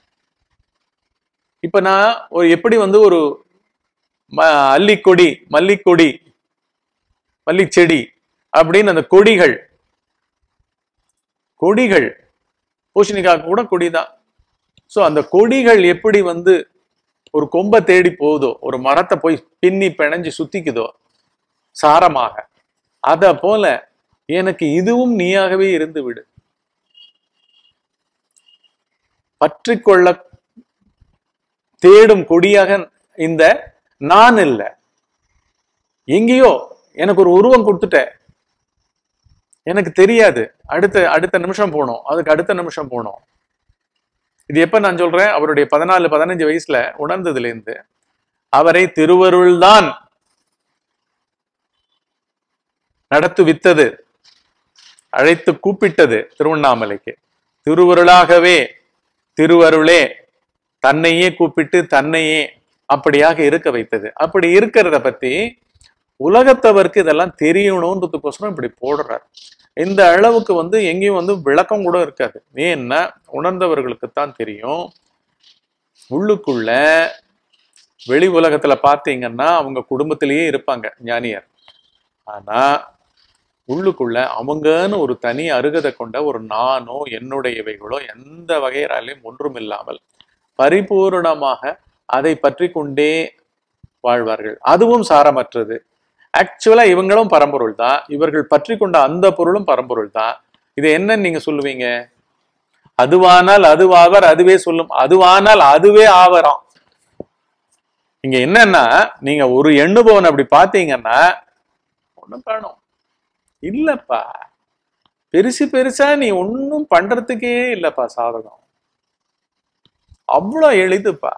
இப்ப நான் ஒரு எப்படி வந்து ஒரு ம- அல்லிக்கொடி மல்லிக்கொடி மல்லிச்செடி அப்படின்னு அந்த கொடிகள் கொடிகள் பூசணிக்காய் கூட கொடிதான் சோ அந்த கொடிகள் எப்படி வந்து ஒரு கொம்பை தேடி போகுதோ ஒரு மரத்தை போய் பின்னி பிணைஞ்சு சுத்திக்குதோ சாரமாக அத போல எனக்கு இதுவும் நீயாகவே இருந்து விடு பற்றிக்கொள்ள தேடும் கொடியாக இந்த நான் இல்லை எங்கேயோ எனக்கு ஒரு உருவம் கொடுத்துட்ட எனக்கு தெரியாது அடுத்த அடுத்த நிமிஷம் போனோம் அதுக்கு அடுத்த நிமிஷம் போனோம் இது எப்ப நான் சொல்றேன் அவருடைய பதினாலு பதினஞ்சு வயசுல உணர்ந்ததுல இருந்து அவரை திருவருள்தான் நடத்துவித்தது அழைத்து கூப்பிட்டது திருவண்ணாமலைக்கு திருவருளாகவே திருவருளே தன்னையே கூப்பிட்டு தன்னையே அப்படியாக இருக்க வைத்தது அப்படி இருக்கிறத பத்தி உலகத்தவருக்கு இதெல்லாம் தெரியணுன்றதுக்கோசரம் இப்படி போடுறார் இந்த அளவுக்கு வந்து எங்கேயும் வந்து விளக்கம் கூட இருக்காது ஏன்னா உணர்ந்தவர்களுக்கு தான் தெரியும் உள்ளுக்குள்ள வெளி உலகத்துல பார்த்தீங்கன்னா அவங்க குடும்பத்திலேயே இருப்பாங்க ஞானியர் ஆனா உள்ளுக்குள்ள அவங்கன்னு ஒரு தனி அருகதை கொண்ட ஒரு நானோ என்னுடையவைகளோ எந்த வகையிலாலையும் ஒன்றும் இல்லாமல் பரிபூரணமாக அதை பற்றி கொண்டே வாழ்வார்கள் அதுவும் சாரமற்றது ஆக்சுவலா இவங்களும் பரம்பொருள் தான் இவர்கள் பற்றி கொண்ட அந்த பொருளும் பரம்பொருள் தான் இது என்னன்னு நீங்க சொல்லுவீங்க அதுவானால் அதுவாவர் அதுவே சொல்லும் அதுவானால் அதுவே ஆவராம் இங்க என்னன்னா நீங்க ஒரு எண்ணுபவன் அப்படி பார்த்தீங்கன்னா ஒண்ணும் காணும் இல்லப்பா பெருசு பெருசா நீ ஒன்னும் பண்றதுக்கே இல்லப்பா சாதகம் அவ்வளோ எளிதுப்பா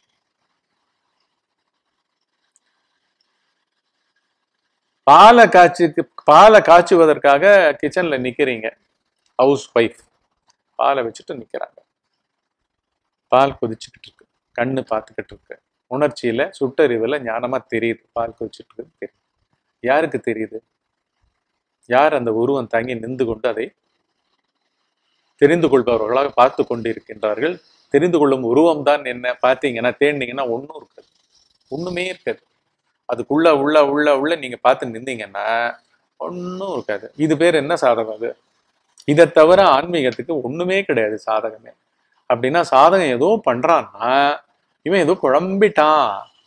பாலை காய்ச்சிக்கு பாலை காய்ச்சுவதற்காக கிச்சன்ல நிக்கிறீங்க ஹவுஸ் ஒய்ஃப் பாலை வச்சுட்டு நிக்கிறாங்க பால் கொதிச்சுக்கிட்டு இருக்கு கண்ணு பார்த்துக்கிட்டு இருக்கு உணர்ச்சியில சுட்டறிவுல ஞானமா தெரியுது பால் கொதிச்சுட்டு இருக்கு தெரியுது யாருக்கு தெரியுது யார் அந்த உருவம் தங்கி நின்று கொண்டு அதை தெரிந்து கொள்பவர்களாக பார்த்து கொண்டிருக்கின்றார்கள் தெரிந்து கொள்ளும் உருவம் தான் என்ன பார்த்தீங்கன்னா தேடினீங்கன்னா ஒன்றும் இருக்காது ஒண்ணுமே இருக்காது அதுக்குள்ள உள்ள உள்ள உள்ள நீங்க பார்த்து நின்றீங்கன்னா ஒன்றும் இருக்காது இது பேர் என்ன சாதகம் அது இதை தவிர ஆன்மீகத்துக்கு ஒண்ணுமே கிடையாது சாதகமே அப்படின்னா சாதகம் ஏதோ பண்றான்னா இவன் ஏதோ குழம்பிட்டான்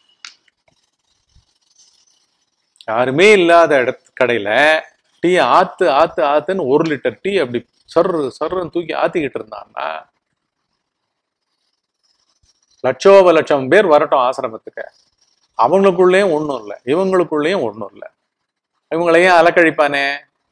யாருமே இல்லாத இடத்து கடையில டீ ஆத்து ஆத்து ஆத்துன்னு ஒரு லிட்டர் டீ அப்படி சர்ரு சர்ருன்னு தூக்கி ஆத்திக்கிட்டு இருந்தான்னா லட்சோப லட்சம் பேர் வரட்டும் ஆசிரமத்துக்கு அவங்களுக்குள்ளேயும் ஒண்ணும் இல்லை இவங்களுக்குள்ளேயும் ஒண்ணும் இல்லை இவங்களையும் அலக்கழிப்பானே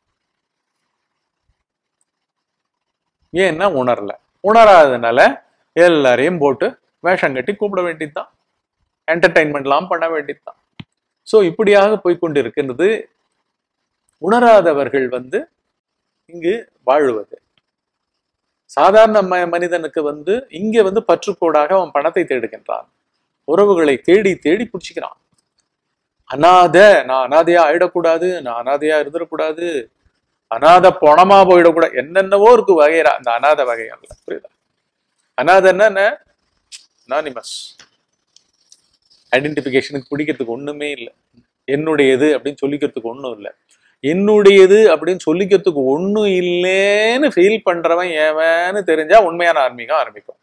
ஏன்னா உணரல உணராததுனால எல்லாரையும் போட்டு வேஷம் கட்டி கூப்பிட வேண்டியதுதான் என்டர்டைன்மெண்ட்லாம் பண்ண வேண்டியதுதான் ஸோ இப்படியாக போய்க்கொண்டு இருக்கின்றது உணராதவர்கள் வந்து இங்கு வாழுவது சாதாரண ம- மனிதனுக்கு வந்து இங்க வந்து பற்றுக்கோடாக அவன் பணத்தை தேடுகின்றான் உறவுகளை தேடி தேடி பிடிச்சிக்கிறான் அனாத நான் அனாதையா ஆயிடக்கூடாது நான் அனாதையா இருந்துடக்கூடாது அனாதை பணமா போயிடக்கூடாது என்னென்னவோ இருக்கு வகைரா அந்த அனாத வகைகள்ல புரியுதா அனாதைன்னா என்ன அனானிமஸ் ஐடென்டிஃபிகேஷனுக்கு பிடிக்கிறதுக்கு ஒண்ணுமே இல்லை என்னுடையது அப்படின்னு சொல்லிக்கிறதுக்கு ஒண்ணும் இல்லை என்னுடையது அப்படின்னு சொல்லிக்கிறதுக்கு ஒண்ணும் இல்லைன்னு ஃபீல் பண்றவன் ஏவன்னு தெரிஞ்சா உண்மையான ஆன்மீகம் ஆரம்பிக்கும்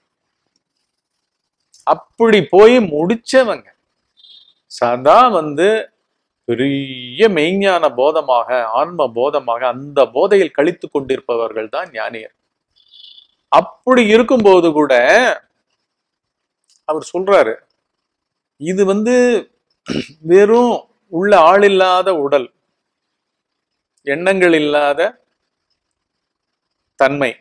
அப்படி போய் முடிச்சவங்க சதா வந்து பெரிய மெய்ஞான போதமாக ஆன்ம போதமாக அந்த போதையில் கழித்து கொண்டிருப்பவர்கள் தான் ஞானியர் அப்படி இருக்கும்போது கூட அவர் சொல்றாரு இது வந்து வெறும் உள்ள ஆள் இல்லாத உடல் எண்ணங்கள் இல்லாத தன்மை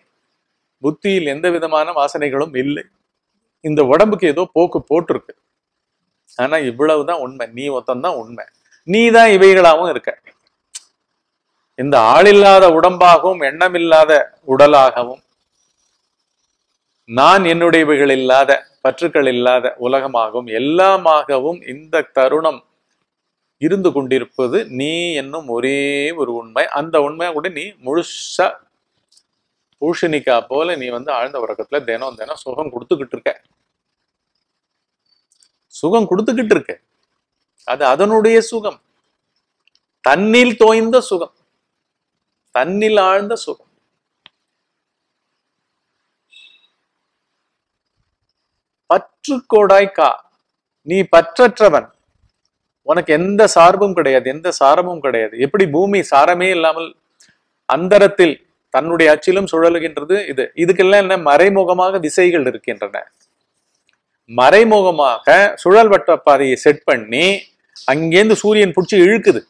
புத்தியில் எந்த விதமான வாசனைகளும் இல்லை இந்த உடம்புக்கு ஏதோ போக்கு போட்டிருக்கு ஆனா இவ்வளவுதான் உண்மை நீ ஒத்தந்தான் உண்மை நீ தான் இவைகளாகவும் இருக்க இந்த ஆளில்லாத உடம்பாகவும் எண்ணமில்லாத உடலாகவும் நான் என்னுடையவைகள் இல்லாத பற்றுக்கள் இல்லாத உலகமாகவும் எல்லாமாகவும் இந்த தருணம் இருந்து கொண்டிருப்பது நீ என்னும் ஒரே ஒரு உண்மை அந்த உண்மையை கூட நீ முழுசா பூஷணிக்கா போல நீ வந்து ஆழ்ந்த உறக்கத்துல தினம் தினம் சுகம் கொடுத்துக்கிட்டு இருக்க சுகம் கொடுத்துக்கிட்டு இருக்க அது அதனுடைய சுகம் தன்னில் தோய்ந்த சுகம் தன்னில் ஆழ்ந்த சுகம் பற்றுக்கோடாய் கா நீ பற்றற்றவன் உனக்கு எந்த சார்பும் கிடையாது எந்த சாரமும் கிடையாது எப்படி பூமி சாரமே இல்லாமல் அந்தரத்தில் தன்னுடைய அச்சிலும் சுழலுகின்றது இது இதுக்கெல்லாம் என்ன மறைமுகமாக விசைகள் இருக்கின்றன மறைமுகமாக சுழல் வட்ட பாதையை செட் பண்ணி அங்கேருந்து சூரியன் பிடிச்சி இழுக்குது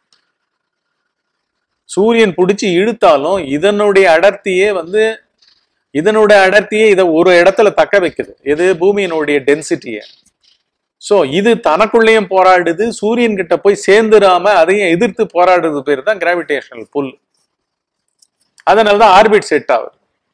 சூரியன் பிடிச்சி இழுத்தாலும் இதனுடைய அடர்த்தியே வந்து இதனுடைய அடர்த்தியே இதை ஒரு இடத்துல தக்க வைக்குது எது பூமியினுடைய டென்சிட்டியை சோ இது தனக்குள்ளேயும் போராடுது சூரியன் கிட்ட போய் சேர்ந்துடாம அதையும் எதிர்த்து போராடுறது பேர் தான் கிராவிடேஷனல் புல் அதனாலதான் ஆர்பிட் செட் ஆகுது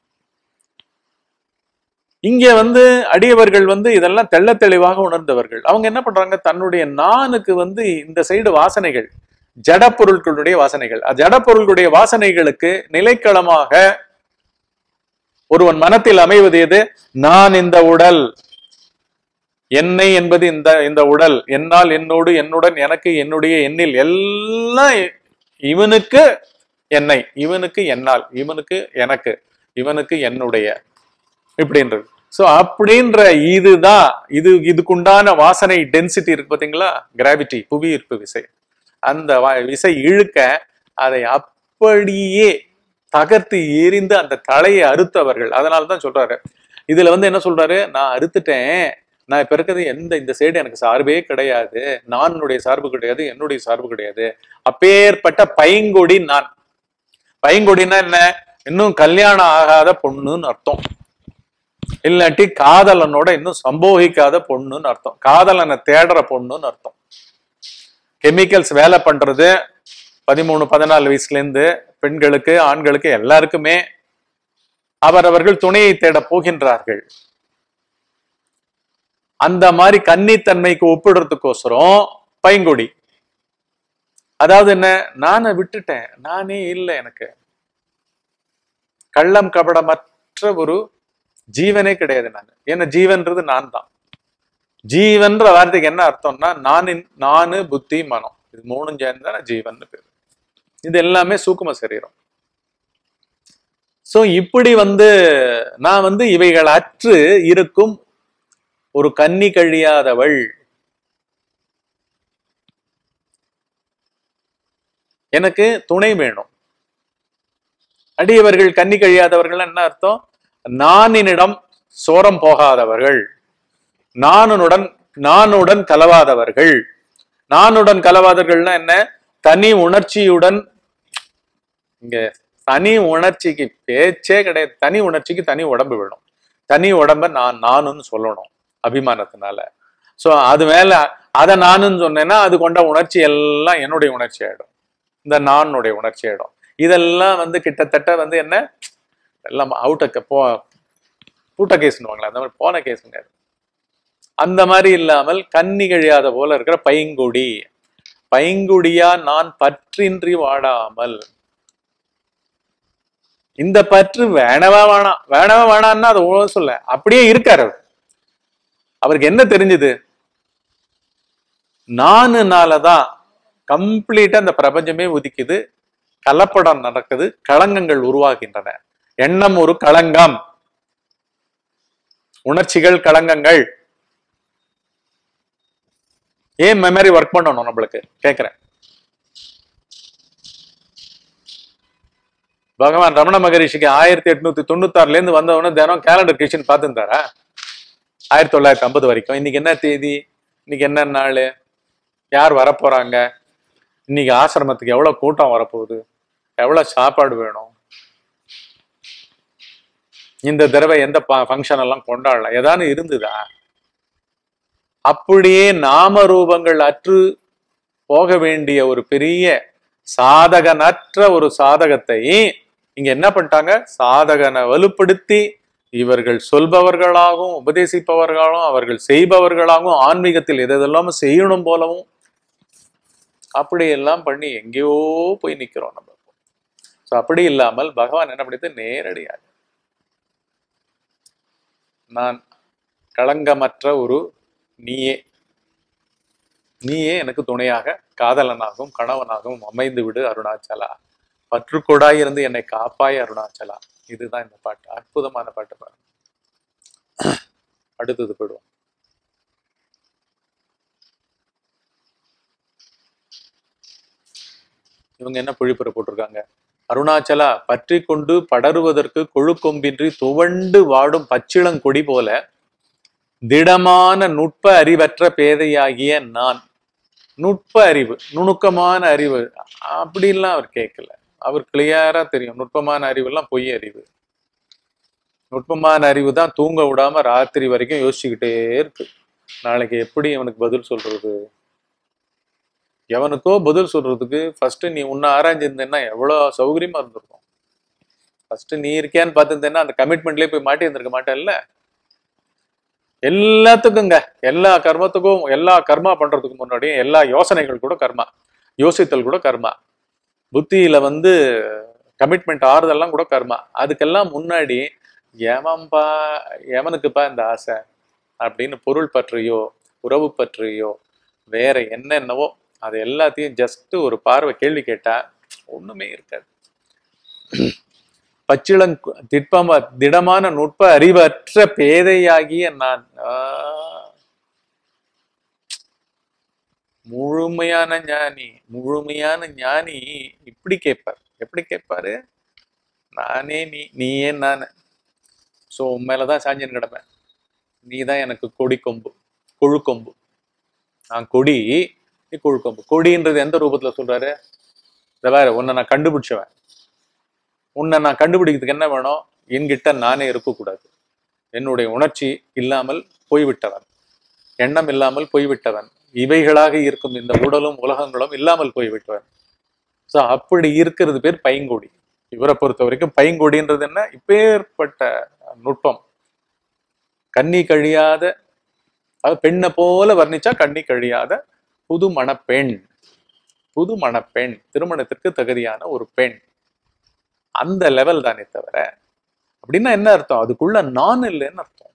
இங்க வந்து அடியவர்கள் வந்து இதெல்லாம் தெள்ள தெளிவாக உணர்ந்தவர்கள் அவங்க என்ன பண்றாங்க தன்னுடைய நானுக்கு வந்து இந்த சைடு வாசனைகள் ஜட பொருட்களுடைய வாசனைகள் ஜட பொருட்களுடைய வாசனைகளுக்கு நிலைக்களமாக ஒருவன் மனத்தில் அமைவது எது நான் இந்த உடல் என்னை என்பது இந்த இந்த உடல் என்னால் என்னோடு என்னுடன் எனக்கு என்னுடைய எண்ணில் எல்லாம் இவனுக்கு என்னை இவனுக்கு என்னால் இவனுக்கு எனக்கு இவனுக்கு என்னுடைய இப்படின்றது சோ அப்படின்ற இதுதான் இது இதுக்குண்டான வாசனை டென்சிட்டி இருக்கு பாத்தீங்களா கிராவிட்டி புவி ஈர்ப்பு விசை அந்த வ- விசை இழுக்க அதை அப்படியே தகர்த்து எரிந்து அந்த தலையை அறுத்தவர்கள் அதனால தான் சொல்றாரு இதுல வந்து என்ன சொல்றாரு நான் அறுத்துட்டேன் நான் இப்ப இருக்கிறது எந்த இந்த சைடு எனக்கு சார்பே கிடையாது நானுடைய சார்பு கிடையாது என்னுடைய சார்பு கிடையாது அப்பேற்பட்ட பைங்கொடி நான் பைங்கொடின்னா என்ன இன்னும் கல்யாணம் ஆகாத பொண்ணுன்னு அர்த்தம் இல்லாட்டி காதலனோட இன்னும் சம்போகிக்காத பொண்ணுன்னு அர்த்தம் காதலனை தேடுற பொண்ணுன்னு அர்த்தம் கெமிக்கல்ஸ் வேலை பண்றது பதிமூணு பதினாலு வயசுல இருந்து பெண்களுக்கு ஆண்களுக்கு எல்லாருக்குமே அவரவர்கள் துணையை தேட போகின்றார்கள் அந்த மாதிரி கன்னித்தன்மைக்கு ஒப்பிடுறதுக்கோசரம் பைங்கொடி அதாவது என்ன நானை விட்டுட்டேன் நானே இல்லை எனக்கு கள்ளம் கபடமற்ற ஒரு ஜீவனே கிடையாது நான் ஏன்னா ஜீவன்றது நான் தான் ஜீவன்ற வார்த்தைக்கு என்ன அர்த்தம்னா நானின் நானு புத்தி மனம் இது மூணும் சேர்ந்தா ஜீவன் பேரு இது எல்லாமே சூக்கும சரீரம் சோ இப்படி வந்து நான் வந்து இவைகள் அற்று இருக்கும் ஒரு கன்னி கழியாதவள் எனக்கு துணை வேணும் அடியவர்கள் கன்னி கழியாதவர்கள் என்ன அர்த்தம் நானினிடம் சோரம் போகாதவர்கள் நானுடன் நானுடன் கலவாதவர்கள் நானுடன் கலவாதவர்கள்னா என்ன தனி உணர்ச்சியுடன் இங்க தனி உணர்ச்சிக்கு பேச்சே கிடையாது தனி உணர்ச்சிக்கு தனி உடம்பு வேணும் தனி உடம்ப நான் நானுன்னு சொல்லணும் அபிமானத்தினால சோ அது மேல அதை நானுன்னு சொன்னேன்னா அது கொண்ட உணர்ச்சி எல்லாம் என்னுடைய உணர்ச்சி ஆயிடும் இந்த நானுடைய உணர்ச்சி ஆயிடும் இதெல்லாம் வந்து கிட்டத்தட்ட வந்து என்ன எல்லாம் அவுட்ட போ பூட்ட கேஸ்னுவாங்களா அந்த மாதிரி போன கேஸ் கிடையாது அந்த மாதிரி இல்லாமல் கன்னி கழியாத போல இருக்கிற பைங்குடி பைங்குடியா நான் பற்றின்றி வாடாமல் இந்த பற்று வேணவா வேணாம் வேணவா வேணாம்னா அது ஒழுங்கா சொல்ல அப்படியே இருக்காரு அவர் அவருக்கு என்ன தெரிஞ்சது நானுனாலதான் கம்ப்ளீட்டா அந்த பிரபஞ்சமே உதிக்குது கலப்படம் நடக்குது களங்கங்கள் உருவாகின்றன எண்ணம் ஒரு களங்கம் உணர்ச்சிகள் களங்கங்கள் ஏன் மெமரி ஒர்க் பண்ணணும் நம்மளுக்கு கேக்குறேன் பகவான் ரமண மகரிஷிக்கு ஆயிரத்தி எட்நூத்தி தொண்ணூத்தாறுல இருந்து வந்தவன தினம் கேலண்டர் கிச்சன் பார்த்துருந்தாரா ஆயிரத்தி தொள்ளாயிரத்தி ஐம்பது வரைக்கும் இன்னைக்கு என்ன தேதி இன்னைக்கு என்ன நாள் யார் வரப்போறாங்க இன்னைக்கு ஆசிரமத்துக்கு எவ்வளவு கூட்டம் வரப்போகுது எவ்வளவு சாப்பாடு வேணும் இந்த தடவை எந்த ஃபங்க்ஷன் எல்லாம் கொண்டாடலாம் ஏதாவது இருந்ததா அப்படியே நாம ரூபங்கள் அற்று போக வேண்டிய ஒரு பெரிய சாதகனற்ற ஒரு சாதகத்தை இங்க என்ன பண்ணிட்டாங்க சாதகனை வலுப்படுத்தி இவர்கள் சொல்பவர்களாகவும் உபதேசிப்பவர்களாகவும் அவர்கள் செய்பவர்களாகவும் ஆன்மீகத்தில் எதெல்லாம் செய்யணும் போலவும் அப்படியெல்லாம் பண்ணி எங்கேயோ போய் நிக்கிறோம் நம்ம ஸோ அப்படி இல்லாமல் பகவான் என்ன பண்ணிட்டு நேரடியாக நான் களங்கமற்ற ஒரு நீயே நீயே எனக்கு துணையாக காதலனாகவும் கணவனாகவும் அமைந்து விடு அருணாச்சலா பற்றுக்கொடாய் இருந்து என்னை காப்பாய் அருணாச்சலா இதுதான் இந்த பாட்டு அற்புதமான பாட்டு பாருங்க அடுத்தது போயிடுவோம் இவங்க என்ன பொழிப்புரை போட்டிருக்காங்க அருணாச்சலா பற்றி கொண்டு படருவதற்கு கொழுக்கொம்பின்றி துவண்டு வாடும் பச்சிளங்கொடி போல திடமான நுட்ப அறிவற்ற பேதையாகிய நான் நுட்ப அறிவு நுணுக்கமான அறிவு அப்படிலாம் அவர் கேட்கல அவர் கிளியரா தெரியும் நுட்பமான அறிவெல்லாம் பொய் அறிவு நுட்பமான அறிவு தான் தூங்க விடாம ராத்திரி வரைக்கும் யோசிச்சுக்கிட்டே இருக்கு நாளைக்கு எப்படி அவனுக்கு பதில் சொல்றது எவனுக்கோ பதில் சொல்றதுக்கு ஃபர்ஸ்ட் நீ உன்னை ஆராய்ஞ்சிருந்தேன்னா எவ்வளவு சௌகரியமா இருந்திருக்கும் ஃபர்ஸ்ட் நீ இருக்கியான்னு பார்த்துருந்தேன்னா அந்த கமிட்மெண்ட்லயே போய் மாட்டி இருந்திருக்க மாட்டேன்ல எல்லாத்துக்குங்க எல்லா கர்மத்துக்கும் எல்லா கர்மா பண்றதுக்கு முன்னாடியும் எல்லா யோசனைகள் கூட கர்மா யோசித்தல் கூட கர்மா புத்தியில வந்து கமிட்மெண்ட் ஆறுதெல்லாம் கூட கர்மா அதுக்கெல்லாம் முன்னாடி எவன்பா எவனுக்குப்பா இந்த ஆசை அப்படின்னு பொருள் பற்றியோ உறவு பற்றியோ வேற என்னென்னவோ அது எல்லாத்தையும் ஜஸ்ட் ஒரு பார்வை கேள்வி கேட்டா ஒண்ணுமே இருக்காது பச்சிளங் திட்பமா திடமான நுட்ப அறிவற்ற பேதையாகிய நான் ஆ, முழுமையான ஞானி முழுமையான ஞானி இப்படி கேட்பார் எப்படி கேட்பாரு நானே நீ நீயே நான் ஸோ உன் மேலதான் சாஞ்சின்னு கிடப்பேன் நீ தான் எனக்கு கொடி கொம்பு கொழு கொம்பு நான் கொடி நீ கொழு கொம்பு கொடின்றது எந்த ரூபத்துல சொல்றாரு இந்த வேற உன்னை நான் கண்டுபிடிச்சவன் உன்னை நான் கண்டுபிடிக்கிறதுக்கு என்ன வேணும் என்கிட்ட நானே இருக்கக்கூடாது என்னுடைய உணர்ச்சி இல்லாமல் போய்விட்டவன் எண்ணம் இல்லாமல் போய்விட்டவன் இவைகளாக இருக்கும் இந்த உடலும் உலகங்களும் இல்லாமல் போய்விட்டவன் ஸோ அப்படி இருக்கிறது பேர் பைங்கொடி இவரை பொறுத்த வரைக்கும் பைங்கொடின்றது என்ன இப்பேற்பட்ட நுட்பம் கன்னி கழியாத அதாவது பெண்ணை போல வர்ணிச்சா கன்னி கழியாத புது மணப்பெண் புது மணப்பெண் திருமணத்திற்கு தகுதியான ஒரு பெண் அந்த லெவல் தானே தவிர அப்படின்னா என்ன அர்த்தம் அதுக்குள்ள நான் இல்லைன்னு அர்த்தம்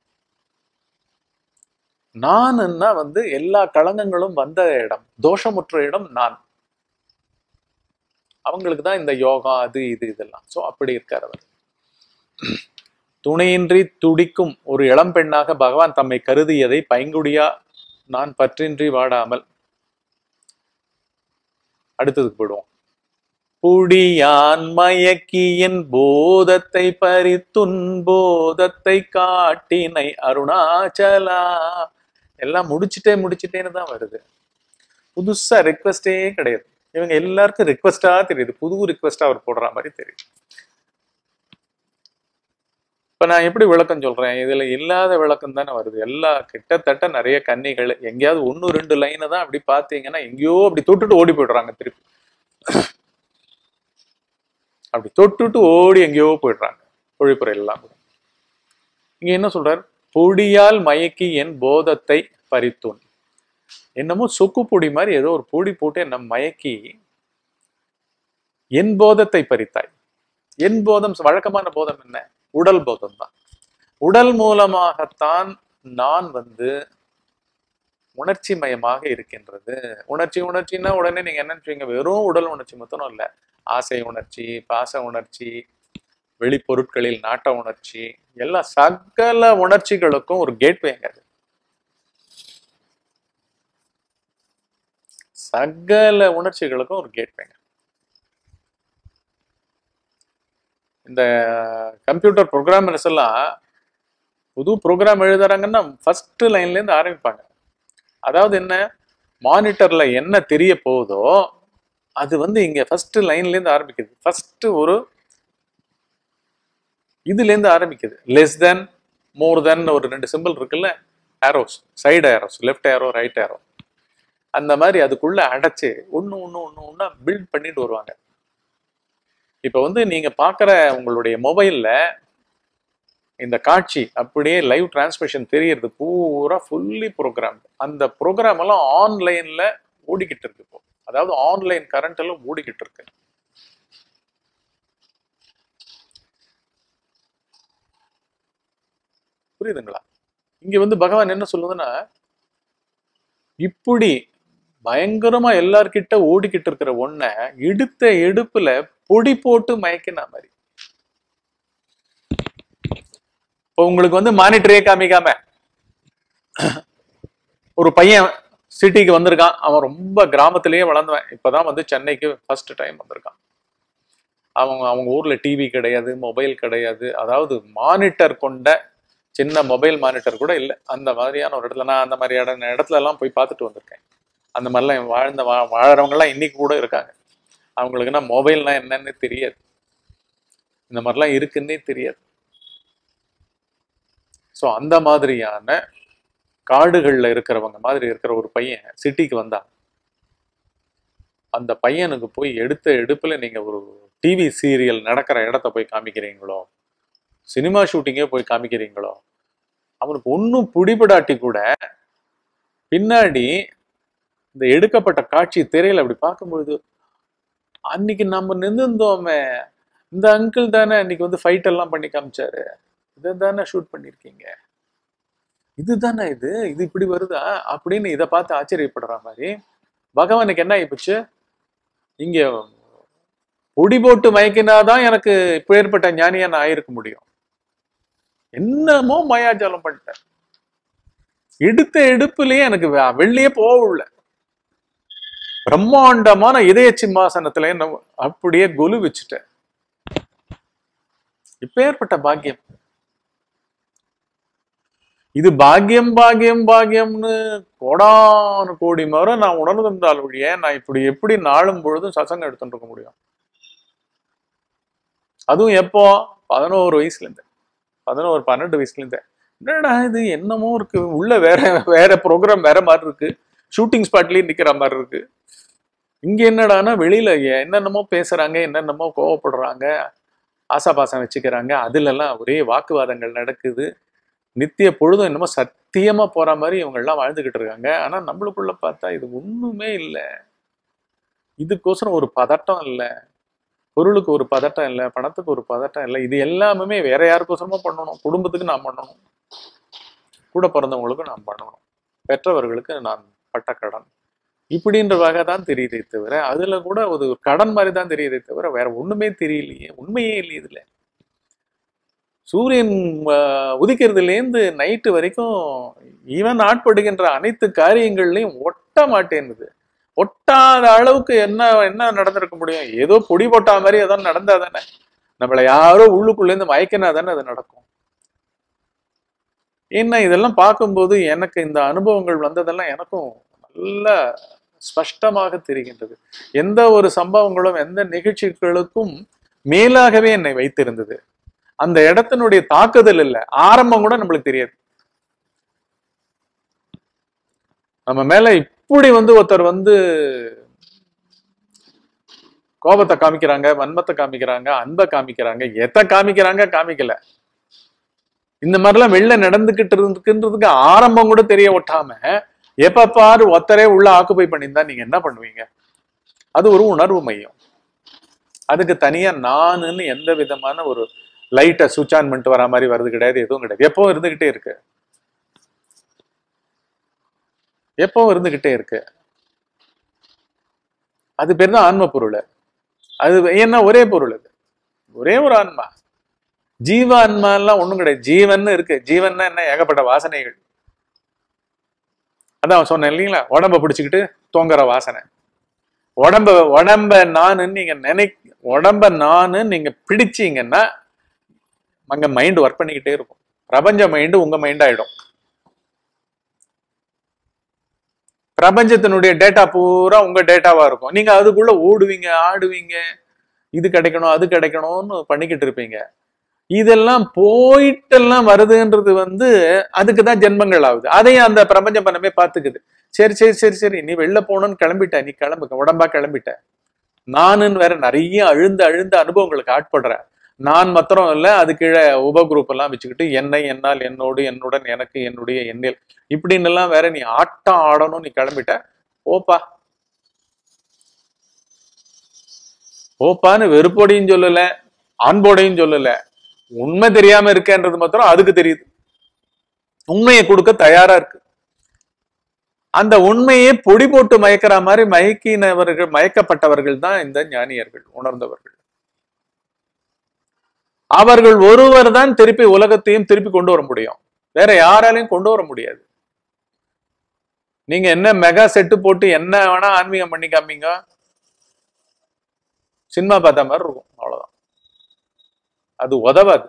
நானுன்னா வந்து எல்லா களங்கங்களும் வந்த இடம் தோஷமுற்ற இடம் நான் அவங்களுக்கு தான் இந்த யோகா அது இது இதெல்லாம் சோ அப்படி இருக்கார் அவர் துணையின்றி துடிக்கும் ஒரு இளம் பெண்ணாக பகவான் தம்மை கருதியதை பைங்குடியா நான் பற்றின்றி வாடாமல் அடுத்ததுக்கு போயிடுவோம் புடியான் மயக்கியின் போதத்தை பறித்துன் போதத்தை காட்டினை அருணாச்சலா எல்லாம் முடிச்சிட்டே முடிச்சிட்டேன்னு தான் வருது புதுசா ரிக்வெஸ்டே கிடையாது இவங்க எல்லாருக்கும் ரிக்வெஸ்டா தெரியுது புது ரிக்வெஸ்டா அவர் போடுற மாதிரி தெரியுது இப்ப நான் எப்படி விளக்கம் சொல்றேன் இதுல இல்லாத விளக்கம் தானே வருது எல்லா கிட்டத்தட்ட நிறைய கன்னிகள் எங்கேயாவது ஒன்னு ரெண்டு லைனை தான் அப்படி பாத்தீங்கன்னா எங்கேயோ அப்படி தொட்டுட்டு ஓடி போயிடுறாங்க திருப்பி அப்படி தொட்டுட்டு ஓடி எங்கேயோ போயிடுறாங்க பொழிப்புரை எல்லாம் கூட இங்க என்ன சொல்றார் பொடியால் மயக்கி என் போதத்தை பறித்துன் என்னமோ சொக்கு பொடி மாதிரி ஏதோ ஒரு பொடி போட்டு என்ன மயக்கி என் போதத்தை பறித்தாய் என் போதம் வழக்கமான போதம் என்ன உடல் போதம் தான் உடல் மூலமாகத்தான் நான் வந்து உணர்ச்சி மயமாக இருக்கின்றது உணர்ச்சி உணர்ச்சின்னா உடனே நீங்க என்ன நினைச்சீங்க வெறும் உடல் உணர்ச்சி மொத்தம் இல்ல ஆசை உணர்ச்சி பாச உணர்ச்சி வெளிப்பொருட்களில் நாட்ட உணர்ச்சி எல்லா சகல உணர்ச்சிகளுக்கும் ஒரு கேட்வேங்க அது சகல உணர்ச்சிகளுக்கும் ஒரு கேட்வேங்க இந்த கம்ப்யூட்டர் ப்ரோக்ராமர்ஸ் எல்லாம் புது ப்ரோக்ராம் எழுதுறாங்கன்னா ஃபர்ஸ்ட் லைன்ல இருந்து ஆரம்பிப்பாங்க அதாவது என்ன மானிட்டர்ல என்ன தெரிய போகுதோ அது வந்து இங்க ஃபர்ஸ்ட் லைன்ல இருந்து ஆரம்பிக்குது ஃபர்ஸ்ட் ஒரு இதுல இருந்து ஆரம்பிக்குது லெஸ் தென் மோர் தென் ஒரு ரெண்டு சிம்பிள் இருக்குல்ல arrows side arrows left arrow right arrow அந்த மாதிரி அதுக்குள்ள அடைச்சு ஒன்று ஒன்று ஒன்று ஒன்றா பில்ட் பண்ணிட்டு வருவாங்க இப்போ வந்து நீங்க பார்க்குற உங்களுடைய மொபைல்ல இந்த காட்சி அப்படியே லைவ் டிரான்ஸ்மிஷன் தெரியறது பூரா ஃபுல்லி ப்ரோக்ராம் அந்த ப்ரோக்ராம் எல்லாம் ஆன்லைன்ல ஓடிக்கிட்டு இருக்கு இப்போ அதாவது ஆன்லைன் கரண்ட் எல்லாம் ஓடிக்கிட்டு இருக்கு புரியுதுங்களா இங்க வந்து பகவான் என்ன சொல்லுதுன்னா இப்படி பயங்கரமா எல்லார்கிட்ட ஓடிக்கிட்டு இருக்கிற ஒன்ன எடுத்த எடுப்புல பொடி போட்டு மயக்கின மாதிரி இப்போ உங்களுக்கு வந்து மானிட்டரே காமிக்காம ஒரு பையன் சிட்டிக்கு வந்திருக்கான் அவன் ரொம்ப கிராமத்திலேயே வளர்ந்தவன் இப்பதான் வந்து சென்னைக்கு ஃபர்ஸ்ட் டைம் வந்திருக்கான் அவங்க அவங்க ஊர்ல டிவி கிடையாது மொபைல் கிடையாது அதாவது மானிட்டர் கொண்ட சின்ன மொபைல் மானிட்டர் கூட இல்லை அந்த மாதிரியான ஒரு இடத்துல நான் அந்த மாதிரி இடம் இடத்துல எல்லாம் போய் பார்த்துட்டு வந்திருக்கேன் அந்த மாதிரிலாம் வாழ்ந்த வா வாழறவங்க எல்லாம் இன்னைக்கு கூட இருக்காங்க அவங்களுக்குன்னா மொபைல்னா என்னன்னு தெரியாது இந்த மாதிரிலாம் இருக்குன்னே தெரியாது ஸோ அந்த மாதிரியான காடுகள்ல இருக்கிறவங்க மாதிரி இருக்கிற ஒரு பையன் சிட்டிக்கு வந்தா அந்த பையனுக்கு போய் எடுத்த எடுப்புல நீங்க ஒரு டிவி சீரியல் நடக்கிற இடத்த போய் காமிக்கிறீங்களோ சினிமா ஷூட்டிங்கே போய் காமிக்கிறீங்களோ அவனுக்கு ஒன்றும் பிடிபடாட்டி கூட பின்னாடி இந்த எடுக்கப்பட்ட காட்சி திரையில அப்படி பார்க்கும்பொழுது அன்னைக்கு நம்ம நின்றுந்தோமே இந்த அங்கிள் தானே அன்னைக்கு வந்து ஃபைட் எல்லாம் பண்ணி காமிச்சாரு இதை தானே ஷூட் பண்ணியிருக்கீங்க இதுதானே இது இது இப்படி வருதா அப்படின்னு இதை பார்த்து ஆச்சரியப்படுற மாதிரி பகவானுக்கு என்ன ஆயிப்போச்சு இங்க பொடி போட்டு மயக்கினாதான் எனக்கு இப்போ ஏற்பட்ட ஞானியா நான் ஆயிருக்க முடியும் என்னமோ மாயாஜாலம் பண்ணிட்டேன் எடுத்த எடுப்புலயே எனக்கு வெ- வெளியே போகல பிரம்மாண்டமான இதய சிம்மாசனத்துல என்ன அப்படியே கொலு வச்சுட்டேன் இப்பேற்பட்ட பாக்கியம் இது பாக்கியம் பாக்கியம் பாக்கியம்னு கோடானு கோடி முறை நான் உணர்ந்திருந்தால் ஒழிய நான் இப்படி எப்படி நாளும் பொழுதும் சசங்கம் எடுத்துட்டு இருக்க முடியும் அதுவும் எப்போ பதினோரு வயசுல இருந்து பதினோரு பன்னெண்டு வயசுல இருந்து என்னடா இது என்னமோ இருக்கு உள்ள வேற வேற ப்ரோக்ராம் வேற மாதிரி இருக்கு ஷூட்டிங் ஸ்பாட்லயே நிக்கிற மாதிரி இருக்கு இங்க என்னடான்னா வெளியில என்னென்னமோ பேசுறாங்க என்னென்னமோ கோவப்படுறாங்க ஆசாபாசம் வச்சுக்கிறாங்க அதுல எல்லாம் ஒரே வாக்குவாதங்கள் நடக்குது நித்திய பொழுதும் என்னமோ சத்தியமா போற மாதிரி இவங்க எல்லாம் வாழ்ந்துகிட்டு இருக்காங்க ஆனா நம்மளுக்குள்ள பார்த்தா இது ஒண்ணுமே இல்லை இதுக்கோசரம் ஒரு பதட்டம் இல்லை பொருளுக்கு ஒரு பதட்டம் இல்லை பணத்துக்கு ஒரு பதட்டம் இல்லை இது எல்லாமே வேற யாருக்கோசரமா பண்ணணும் குடும்பத்துக்கு நான் பண்ணணும் கூட பிறந்தவங்களுக்கும் நான் பண்ணணும் பெற்றவர்களுக்கு நான் பட்ட கடன் இப்படின்ற வகை தான் தெரியுதே தவிர அதுல கூட ஒரு கடன் மாதிரி தான் தெரியுதே தவிர வேற ஒண்ணுமே தெரியலையே உண்மையே இல்லை இதுல சூரியன் ஆஹ், உதிக்கிறதுலேருந்து நைட்டு வரைக்கும் இவன் ஆட்படுகின்ற அனைத்து காரியங்கள்லையும் ஒட்ட மாட்டேன்னுது ஒட்டாத அளவுக்கு என்ன என்ன நடந்திருக்க முடியும் ஏதோ பொடி போட்டா மாதிரி ஏதோ நடந்தா தானே நம்மளை யாரோ உள்ளுக்குள்ள இருந்து மயக்கினா தானே அது நடக்கும் ஏன்னா இதெல்லாம் பார்க்கும்போது எனக்கு இந்த அனுபவங்கள் வந்ததெல்லாம் எனக்கும் நல்ல ஸ்பஷ்டமாக தெரிகின்றது எந்த ஒரு சம்பவங்களும் எந்த நிகழ்ச்சிகளுக்கும் மேலாகவே என்னை வைத்திருந்தது அந்த இடத்தினுடைய தாக்குதல் இல்லை ஆரம்பம் கூட நம்மளுக்கு தெரியாது நம்ம மேல இப்படி வந்து ஒருத்தர் வந்து கோபத்தை காமிக்கிறாங்க வன்மத்தை காமிக்கிறாங்க அன்பை காமிக்கிறாங்க எதை காமிக்கிறாங்க காமிக்கல இந்த மாதிரிலாம் வெளில நடந்துகிட்டு இருக்குன்றதுக்கு ஆரம்பம் கூட தெரிய ஒட்டாம எப்ப பாரு ஒத்தரே உள்ள ஆக்குப்பை பண்ணியிருந்தா நீங்க என்ன பண்ணுவீங்க அது ஒரு உணர்வு மையம் அதுக்கு தனியா நானுன்னு எந்த விதமான ஒரு லைட்டை சுவிட்ச் ஆன் பண்ணிட்டு வர மாதிரி வருது கிடையாது எதுவும் கிடையாது எப்பவும் இருந்துகிட்டே இருக்கு எப்பவும் இருந்துகிட்டே இருக்கு அது பேர் தான் ஆன்ம பொருள் அது ஏன்னா ஒரே பொருள் அது ஒரே ஒரு ஆன்மா ஜீவ ஆன்மா எல்லாம் ஒண்ணும் கிடையாது ஜீவன் இருக்கு ஜீவன்னா என்ன ஏகப்பட்ட வாசனைகள் அதான் சொன்னேன் இல்லைங்களா உடம்ப பிடிச்சுக்கிட்டு தொங்குற வாசனை உடம்ப உடம்ப நானு நீங்க நினை உடம்ப நானு நீங்க பிடிச்சீங்கன்னா அங்க மைண்ட் ஒர்க் பண்ணிக்கிட்டே இருக்கும் பிரபஞ்ச மைண்டு உங்க மைண்ட் ஆயிடும் பிரபஞ்சத்தினுடைய டேட்டா பூரா உங்க டேட்டாவா இருக்கும் நீங்க அதுக்குள்ள ஓடுவீங்க ஆடுவீங்க இது கிடைக்கணும் அது கிடைக்கணும்னு பண்ணிக்கிட்டு இருப்பீங்க இதெல்லாம் போயிட்டெல்லாம் வருதுன்றது வந்து அதுக்கு தான் ஜென்மங்கள் ஆகுது அதையும் அந்த பிரபஞ்ச மனமே பார்த்துக்குது சரி சரி சரி சரி நீ வெளில போகணும்னு கிளம்பிட்ட நீ கிளம்பு உடம்பா கிளம்பிட்ட நானுன்னு வேற நிறைய அழுந்த அழுந்த அனுபவங்களுக்கு ஆட்படுற நான் மாத்திரம் இல்ல அது கீழே உப குரூப் எல்லாம் வச்சுக்கிட்டு என்னை என்னால் என்னோடு என்னுடன் எனக்கு என்னுடைய எண்ணில் இப்படின்னு எல்லாம் வேற நீ ஆட்டம் ஆடணும் நீ கிளம்பிட்ட போப்பா போப்பான்னு வெறுப்போடையும் சொல்லல அன்போடையும் சொல்லல உண்மை தெரியாம இருக்கேன்றது மாத்திரம் அதுக்கு தெரியுது உண்மையை கொடுக்க தயாரா இருக்கு அந்த உண்மையை பொடி போட்டு மயக்கிற மாதிரி மயக்கினவர்கள் மயக்கப்பட்டவர்கள் தான் இந்த ஞானியர்கள் உணர்ந்தவர்கள் அவர்கள் ஒருவர் தான் திருப்பி உலகத்தையும் திருப்பி கொண்டு வர முடியும் வேற யாராலையும் கொண்டு வர முடியாது நீங்க என்ன மெகா செட்டு போட்டு என்ன வேணா ஆன்மீகம் பண்ணி காமிங்க சினிமா பார்த்த மாதிரி இருக்கும் அவ்வளவுதான் அது உதவாது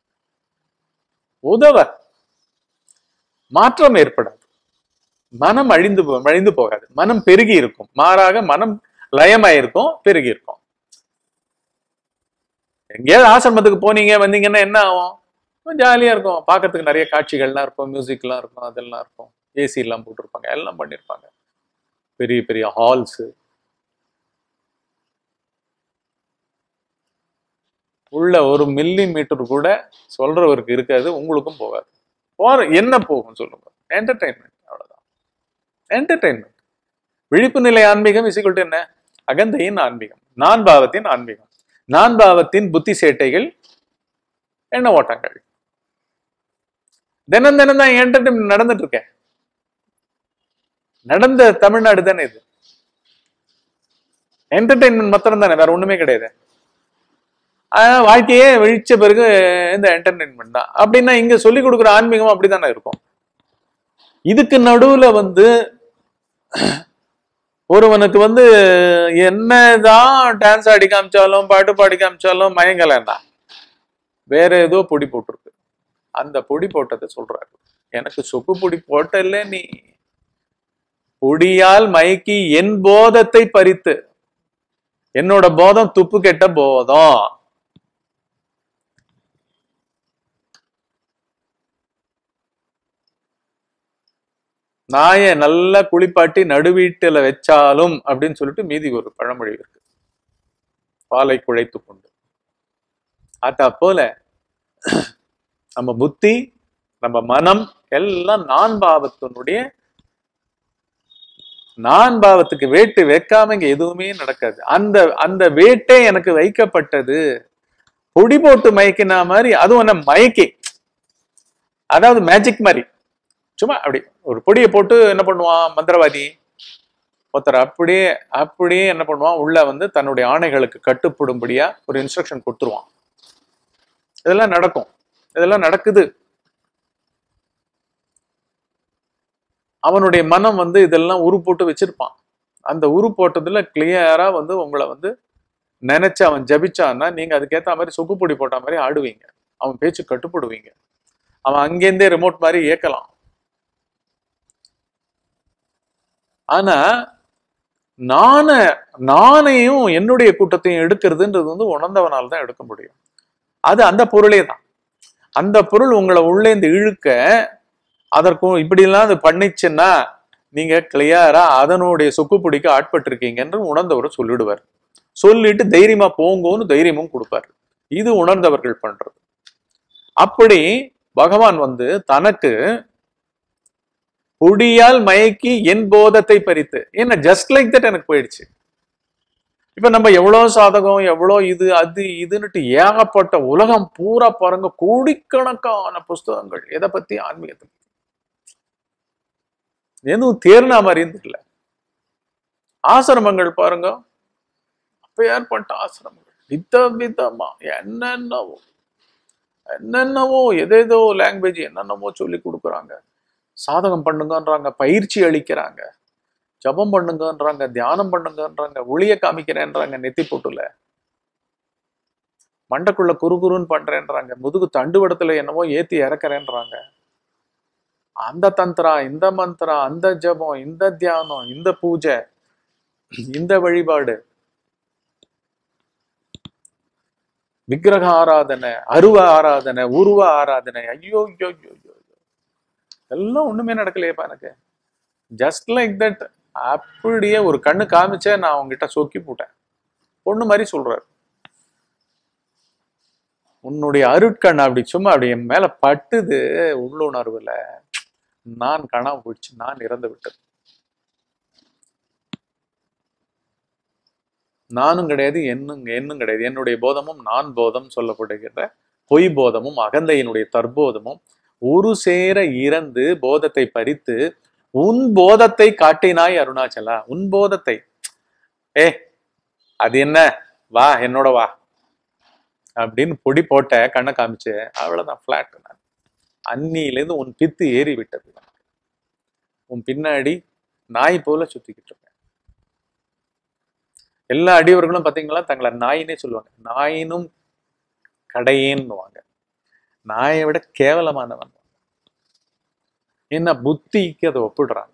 உதவ மாற்றம் ஏற்படாது மனம் அழிந்து போ- அழிந்து போகாது மனம் பெருகி இருக்கும் மாறாக மனம் லயமாயிருக்கும் பெருகி இருக்கும் எங்கேயாவது ஆசிரமத்துக்கு போனீங்க வந்தீங்கன்னா என்ன ஆகும் ஜாலியா இருக்கும் பார்க்கறதுக்கு நிறைய காட்சிகள்லாம் இருக்கும் மியூசிக்லாம் இருக்கும் அதெல்லாம் இருக்கும் ஏசி எல்லாம் போட்டிருப்பாங்க எல்லாம் பண்ணியிருப்பாங்க பெரிய பெரிய ஹால்ஸ் உள்ள ஒரு மில்லி மீட்டர் கூட சொல்றவருக்கு இருக்காது உங்களுக்கும் போகாது போற என்ன போகும் சொல்லுங்க என்டர்டைன்மெண்ட் அவ்வளவுதான் என்டர்டைன்மெண்ட் விழிப்பு நிலை ஆன்மீகம் இசைக்கொண்டு என்ன அகந்தையின் ஆன்மீகம் நான் பாவத்தின் ஆன்மீகம் நான் பாவத்தின் புத்தி சேட்டைகள் எண்ண ஓட்டங்கள் தினம் தினம் தான் என்டர்டைன்மெண்ட் நடந்துட்டு இருக்கேன் நடந்த தமிழ்நாடு தானே இது என்டர்டைன்மெண்ட் மாத்திரம் தானே வேற ஒண்ணுமே கிடையாது ஆனா வாழ்க்கையே விழிச்ச பிறகு இந்த என்டர்டைன்மெண்ட் தான் அப்படின்னா இங்க சொல்லி கொடுக்குற ஆன்மீகம் அப்படித்தானே இருக்கும் இதுக்கு நடுவுல வந்து ஒருவனுக்கு வந்து என்னதான் டான்ஸ் ஆடி காமிச்சாலும் பாட்டு பாடி காமிச்சாலும் மயங்கலன்னா வேற ஏதோ பொடி போட்டிருக்கு அந்த பொடி போட்டதை சொல்றாரு எனக்கு சொக்கு பொடி போட்டல்ல நீ பொடியால் மயக்கி என் போதத்தை பறித்து என்னோட போதம் துப்பு கெட்ட போதம் நாயை நல்லா குளிப்பாட்டி நடுவீட்டுல வச்சாலும் அப்படின்னு சொல்லிட்டு மீதி ஒரு பழமொழி இருக்கு பாலை குழைத்து கொண்டு அதா போல நம்ம புத்தி நம்ம மனம் எல்லாம் நான் பாவத்தினுடைய நான் பாவத்துக்கு வேட்டு வைக்காம இங்க எதுவுமே நடக்காது அந்த அந்த வேட்டே எனக்கு வைக்கப்பட்டது பொடி போட்டு மயக்கினா மாதிரி அதுவும் என்ன மயக்கி அதாவது மேஜிக் மாதிரி சும்மா அப்படி ஒரு பொடியை போட்டு என்ன பண்ணுவான் மந்திரவாதி ஒருத்தர் அப்படியே அப்படியே என்ன பண்ணுவான் உள்ள வந்து தன்னுடைய ஆணைகளுக்கு கட்டுப்படும்படியா ஒரு இன்ஸ்ட்ரக்ஷன் கொடுத்துருவான் இதெல்லாம் நடக்கும் இதெல்லாம் நடக்குது அவனுடைய மனம் வந்து இதெல்லாம் உரு போட்டு வச்சிருப்பான் அந்த உரு போட்டதுல கிளியரா வந்து உங்களை வந்து நினைச்சு அவன் ஜபிச்சான்னா நீங்க அதுக்கேத்த மாதிரி சொக்கு பொடி போட்ட மாதிரி ஆடுவீங்க அவன் பேச்சு கட்டுப்படுவீங்க அவன் அங்கேருந்தே ரிமோட் மாதிரி இயக்கலாம் ஆனா நான நானையும் என்னுடைய கூட்டத்தையும் எடுக்கிறதுன்றது வந்து உணர்ந்தவனால் தான் எடுக்க முடியும் அது அந்த பொருளே தான் அந்த பொருள் உங்களை உள்ளேந்து இழுக்க அதற்கும் இப்படிலாம் அது பண்ணிச்சுன்னா நீங்க கிளியரா அதனுடைய சொக்கு பிடிக்க ஆட்பட்டிருக்கீங்கன்னு உணர்ந்தவர் சொல்லிடுவார் சொல்லிட்டு தைரியமா போங்கோன்னு தைரியமும் கொடுப்பார் இது உணர்ந்தவர்கள் பண்றது அப்படி பகவான் வந்து தனக்கு பொடியால் மயக்கி என் போதத்தை பறித்து என்ன ஜஸ்ட் லைக் தட் எனக்கு போயிடுச்சு இப்ப நம்ம எவ்வளவு சாதகம் எவ்வளவு இது அது இதுன்னுட்டு ஏகப்பட்ட உலகம் பூரா பாருங்க கோடிக்கணக்கான புஸ்தகங்கள் எதை பத்தி ஆன்மீகத்தை பத்தி எதுவும் தேர்னா மாதிரியும் தெரியல ஆசிரமங்கள் பாருங்க அப்பேற்பட்ட ஆசிரமங்கள் வித விதமா என்னென்னவோ என்னென்னவோ எதேதோ லாங்குவேஜ் என்னென்னவோ சொல்லி கொடுக்குறாங்க சாதகம் பண்ணுங்கன்றாங்க பயிற்சி அளிக்கிறாங்க ஜபம் பண்ணுங்கன்றாங்க தியானம் பண்ணுங்கன்றாங்க ஒளிய காமிக்கிறேன்றாங்க நெத்தி போட்டுல மண்டக்குள்ள குறுகுறுன்னு பண்றேன்றாங்க முதுகு தண்டுவடத்துல என்னவோ ஏத்தி இறக்குறேன்றாங்க அந்த தந்திரா இந்த மந்திரா அந்த ஜபம் இந்த தியானம் இந்த பூஜை இந்த வழிபாடு விக்கிரக ஆராதனை அருவ ஆராதனை உருவ ஆராதனை ஐயோ ஐயோ ஐயோ ஐயோ ஐயோ. எல்லாம் ஒண்ணுமே நடக்கலையேப்பா எனக்கு ஜஸ்ட் லைக் தட் அப்படியே ஒரு கண்ணு காமிச்சே நான் அவங்ககிட்ட சொக்கி போட்டேன் பொண்ணு மாதிரி சொல்றாரு உன்னுடைய அருட்கண் அப்படி சும்மா அப்படி என் மேல பட்டுது உள்ளுணர்வுல நான் காணாம போயிடுச்சு நான் இறந்து விட்டது நானும் கிடையாது என்னும் என்னும் கிடையாது என்னுடைய போதமும் நான் போதம் சொல்லப்படுகிற பொய் போதமும் அகந்தையினுடைய தற்போதமும் ஒரு சேர இறந்து போதத்தை பறித்து உன் போதத்தை காட்டினாய் அருணாச்சலா உன் போதத்தை ஏ அது என்ன வா என்னோட வா அப்படின்னு பொடி போட்ட கண்ணை காமிச்சு அவ்வளவுதான் பிளாட் நான் அன்னியிலேருந்து உன் பித்து ஏறி விட்டது உன் பின்னாடி நாய் போல சுத்திக்கிட்டு இருக்கேன் எல்லா அடியவர்களும் பாத்தீங்களா தங்களை நாயினே சொல்லுவாங்க நாயினும் கடையேன்னுவாங்க நாயை விட கேவலமானவன் என்ன புத்திக்கு அதை ஒப்பிடுறாங்க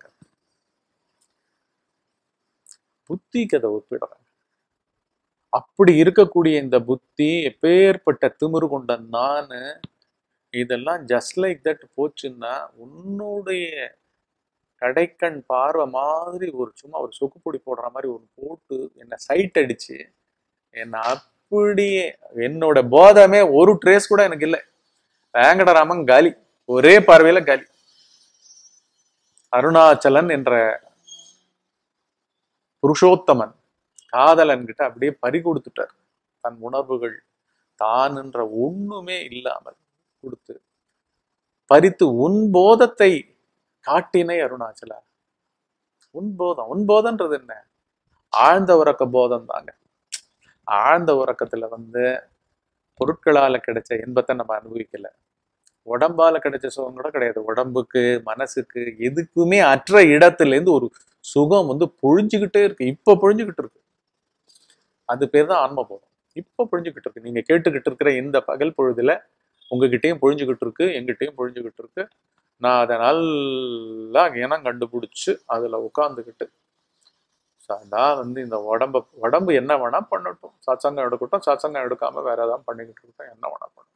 புத்திக்கு அதை ஒப்பிடுறாங்க அப்படி இருக்கக்கூடிய இந்த புத்தி எப்பேற்பட்ட திமிரு கொண்ட நானு இதெல்லாம் ஜஸ்ட் லைக் தட் போச்சுன்னா உன்னுடைய கடைக்கண் பார்வை மாதிரி ஒரு சும்மா ஒரு சொக்குப்பொடி போடுற மாதிரி ஒரு போட்டு என்னை சைட் அடிச்சு என்னை அப்படியே என்னோட போதமே ஒரு ட்ரேஸ் கூட எனக்கு இல்லை வேங்கடராமன் காலி ஒரே பார்வையில காலி அருணாச்சலன் என்ற புருஷோத்தமன் காதலன் கிட்ட அப்படியே பறி கொடுத்துட்டார் தன் உணர்வுகள் தான் என்ற ஒண்ணுமே இல்லாமல் கொடுத்து பறித்து உன் போதத்தை காட்டினை அருணாச்சலா உன் போதம் உன் போதன்றது என்ன ஆழ்ந்த உறக்க போதம் தாங்க ஆழ்ந்த உறக்கத்துல வந்து பொருட்களால கிடைச்ச இன்பத்தை நம்ம அனுபவிக்கல உடம்பால கிடைச்ச சுகம் கூட கிடையாது உடம்புக்கு மனசுக்கு எதுக்குமே அற்ற இடத்துல இருந்து ஒரு சுகம் வந்து பொழிஞ்சுக்கிட்டே இருக்கு இப்ப பொழிஞ்சுக்கிட்டு இருக்கு அது பேர் தான் ஆன்ம போதம் இப்ப பொழிஞ்சுக்கிட்டு இருக்கு நீங்க கேட்டுக்கிட்டு இருக்கிற இந்த பகல் பொழுதுல உங்ககிட்டயும் பொழிஞ்சுக்கிட்டு இருக்கு எங்கிட்டயும் பொழிஞ்சுக்கிட்டு இருக்கு நான் அதை நல்லா இனம் கண்டுபிடிச்சு அதுல உட்காந்துக்கிட்டு அதான் வந்து இந்த உடம்ப உடம்பு என்ன வேணா பண்ணட்டும் சச்சங்கம் எடுக்கட்டும் சச்சங்கம் எடுக்காம வேற ஏதாவது பண்ணிக்கிட்டு இருக்கட்டும் என்ன வேணா பண்ணட்டும்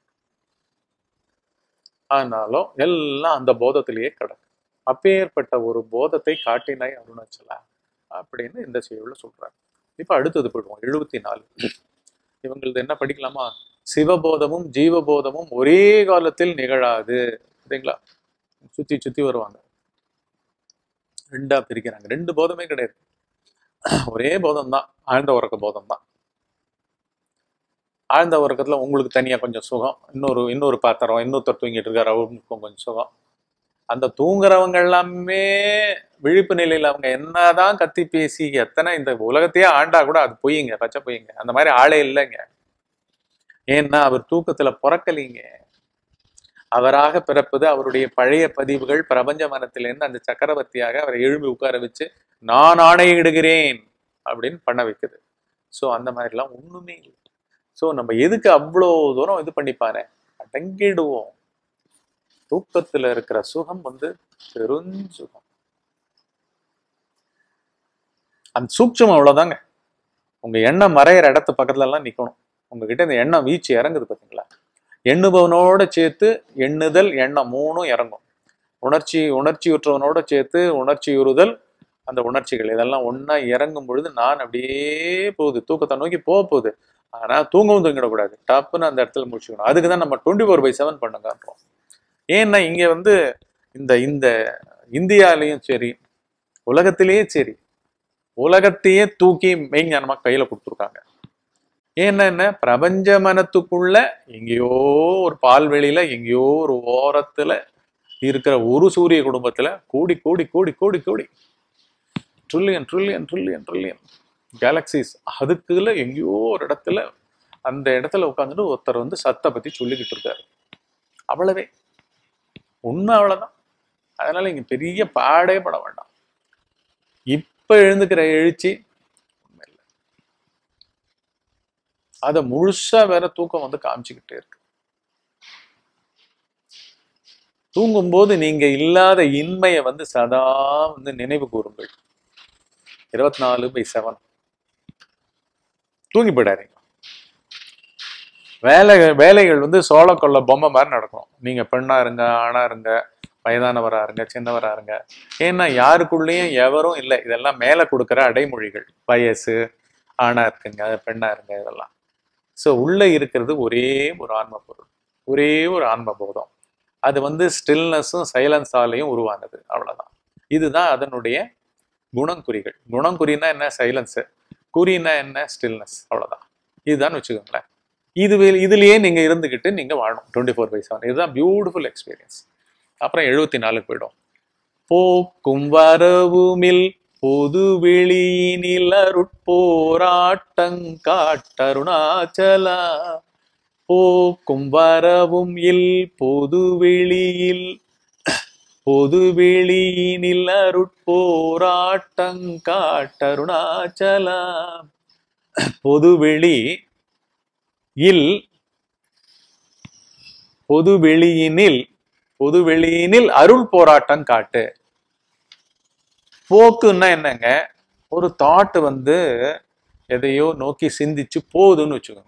ஆனாலும் எல்லாம் அந்த போதத்திலேயே கிடக்கு அப்பேற்பட்ட ஒரு போதத்தை காட்டினாய் அருணாச்சலா அப்படின்னு இந்த செய்யுள்ள சொல்றாங்க இப்ப அடுத்தது போயிடுவோம் எழுபத்தி நாலு இவங்களது என்ன படிக்கலாமா சிவபோதமும் ஜீவபோதமும் ஒரே காலத்தில் நிகழாது சரிங்களா சுத்தி சுத்தி வருவாங்க ரெண்டா பிரிக்கிறாங்க ரெண்டு போதமே கிடையாது ஒரே போதம் தான் ஆழ்ந்த உறக்க போதம் தான் ஆழ்ந்த உறக்கத்துல உங்களுக்கு தனியா கொஞ்சம் சுகம் இன்னொரு இன்னொரு பாத்திரம் இன்னொருத்தர் தூங்கிட்டு இருக்காரு அவருக்கும் கொஞ்சம் சுகம் அந்த தூங்குறவங்க எல்லாமே விழிப்பு நிலையில அவங்க என்னதான் கத்தி பேசி எத்தனை இந்த உலகத்தையே ஆண்டா கூட அது பொய்யுங்க பச்சை பொய்யுங்க அந்த மாதிரி ஆளே இல்லைங்க ஏன்னா அவர் தூக்கத்துல பிறக்கலீங்க அவராக பிறப்பது அவருடைய பழைய பதிவுகள் பிரபஞ்ச மனத்திலிருந்து அந்த சக்கரவர்த்தியாக அவரை எழும்பி உட்கார வச்சு நான் ஆணையிடுகிறேன் அப்படின்னு பண்ண வைக்குது ஸோ அந்த மாதிரிலாம் ஒண்ணுமே இல்லை ஸோ நம்ம எதுக்கு அவ்வளோ தூரம் இது பண்ணிப்பாரு அடங்கிடுவோம் தூக்கத்துல இருக்கிற சுகம் வந்து பெருஞ்சுகம் அந்த சூட்சம் அவ்வளவுதாங்க உங்க எண்ணம் மறையிற இடத்து பக்கத்துல எல்லாம் நிக்கணும் உங்ககிட்ட இந்த எண்ணம் வீச்சு இறங்குது பாத்தீங்களா எண்ணுபவனோட சேர்த்து எண்ணுதல் எண்ணம் மூணும் இறங்கும் உணர்ச்சி உணர்ச்சியுற்றவனோட சேர்த்து உணர்ச்சியுறுதல் அந்த உணர்ச்சிகள் இதெல்லாம் ஒண்ணா இறங்கும் பொழுது நான் அப்படியே போகுது தூக்கத்தை நோக்கி போக போகுது ஆனா தூங்கவும் தூங்கிடக்கூடாது டப்புன்னு அந்த இடத்துல முடிச்சுக்கணும் அதுக்கு தான் நம்ம டுவெண்ட்டி ஃபோர் பை செவன் பண்ணுங்கன்றோம் ஏன்னா இங்க வந்து இந்த இந்த இந்தியாலையும் சரி உலகத்திலேயே சரி உலகத்தையே தூக்கி மெய்ஞானமா கையில கொடுத்துருக்காங்க ஏன்னா என்ன பிரபஞ்ச மனத்துக்குள்ள எங்கேயோ ஒரு பால்வெளியில எங்கேயோ ஒரு ஓரத்துல இருக்கிற ஒரு சூரிய குடும்பத்துல கூடி கூடி கூடி கூடி கூடி trillion trillion trillion trillion galaxies அதுக்குள்ள எங்கேயோ ஒரு இடத்துல அந்த இடத்துல உட்காந்துட்டு ஒருத்தர் வந்து சத்தை பத்தி சொல்லிக்கிட்டு இருக்காரு அவ்வளவே உண்மை அவ்வளவுதான் அதனால இங்க பெரிய பாடே பட வேண்டாம் இப்ப எழுந்துக்கிற எழுச்சி உண்மை இல்லை அதை முழுசா வேற தூக்கம் வந்து காமிச்சுக்கிட்டே இருக்கு தூங்கும்போது நீங்க இல்லாத இன்மையை வந்து சதா வந்து நினைவு கூறுங்கள் இருபத்தி நாலு பை செவன் தூங்கி போயிடாதீங்க வேலை வேலைகள் வந்து சோள கொள்ள பொம்மை மாதிரி நடக்கும் நீங்க பெண்ணா இருங்க ஆணா இருங்க வயதானவரா இருங்க சின்னவரா இருங்க ஏன்னா யாருக்குள்ளேயும் எவரும் இல்லை இதெல்லாம் மேல கொடுக்குற அடைமொழிகள் வயசு ஆணா இருக்குங்க பெண்ணா இருங்க இதெல்லாம் ஸோ உள்ள இருக்கிறது ஒரே ஒரு ஆன்ம பொருள் ஒரே ஒரு ஆன்ம போதம் அது வந்து ஸ்டில்னஸும் சைலன்ஸாலையும் உருவானது அவ்வளவுதான் இதுதான் அதனுடைய குணங்குறிகள் குணங்குறினா என்ன சைலன்ஸு குறினா என்ன ஸ்டில்னஸ் அவ்வளவுதான் இதுதான் வச்சுக்கோங்களேன் இது இதுலயே நீங்க இருந்துகிட்டு நீங்க வாழணும் டுவெண்ட்டி ஃபோர் பை செவன் இதுதான் பியூட்டிஃபுல் எக்ஸ்பீரியன்ஸ் அப்புறம் எழுபத்தி நாலுக்கு போயிடும் போக்கும் வரவுமில் பொது வெளியினில் அருட்போராட்டங்காட்டருணாச்சலா போக்கும் வரவும் இல் பொது வெளியில் பொது வெளியினில் அருட்போராட்டங்காட்டருணாச்சலா பொதுவெளி இல் பொதுவெளியினில் பொதுவெளியினில் அருள் போராட்டம் காட்டு போக்குன்னா என்னங்க ஒரு தாட் வந்து எதையோ நோக்கி சிந்திச்சு போகுதுன்னு வச்சுக்கோங்க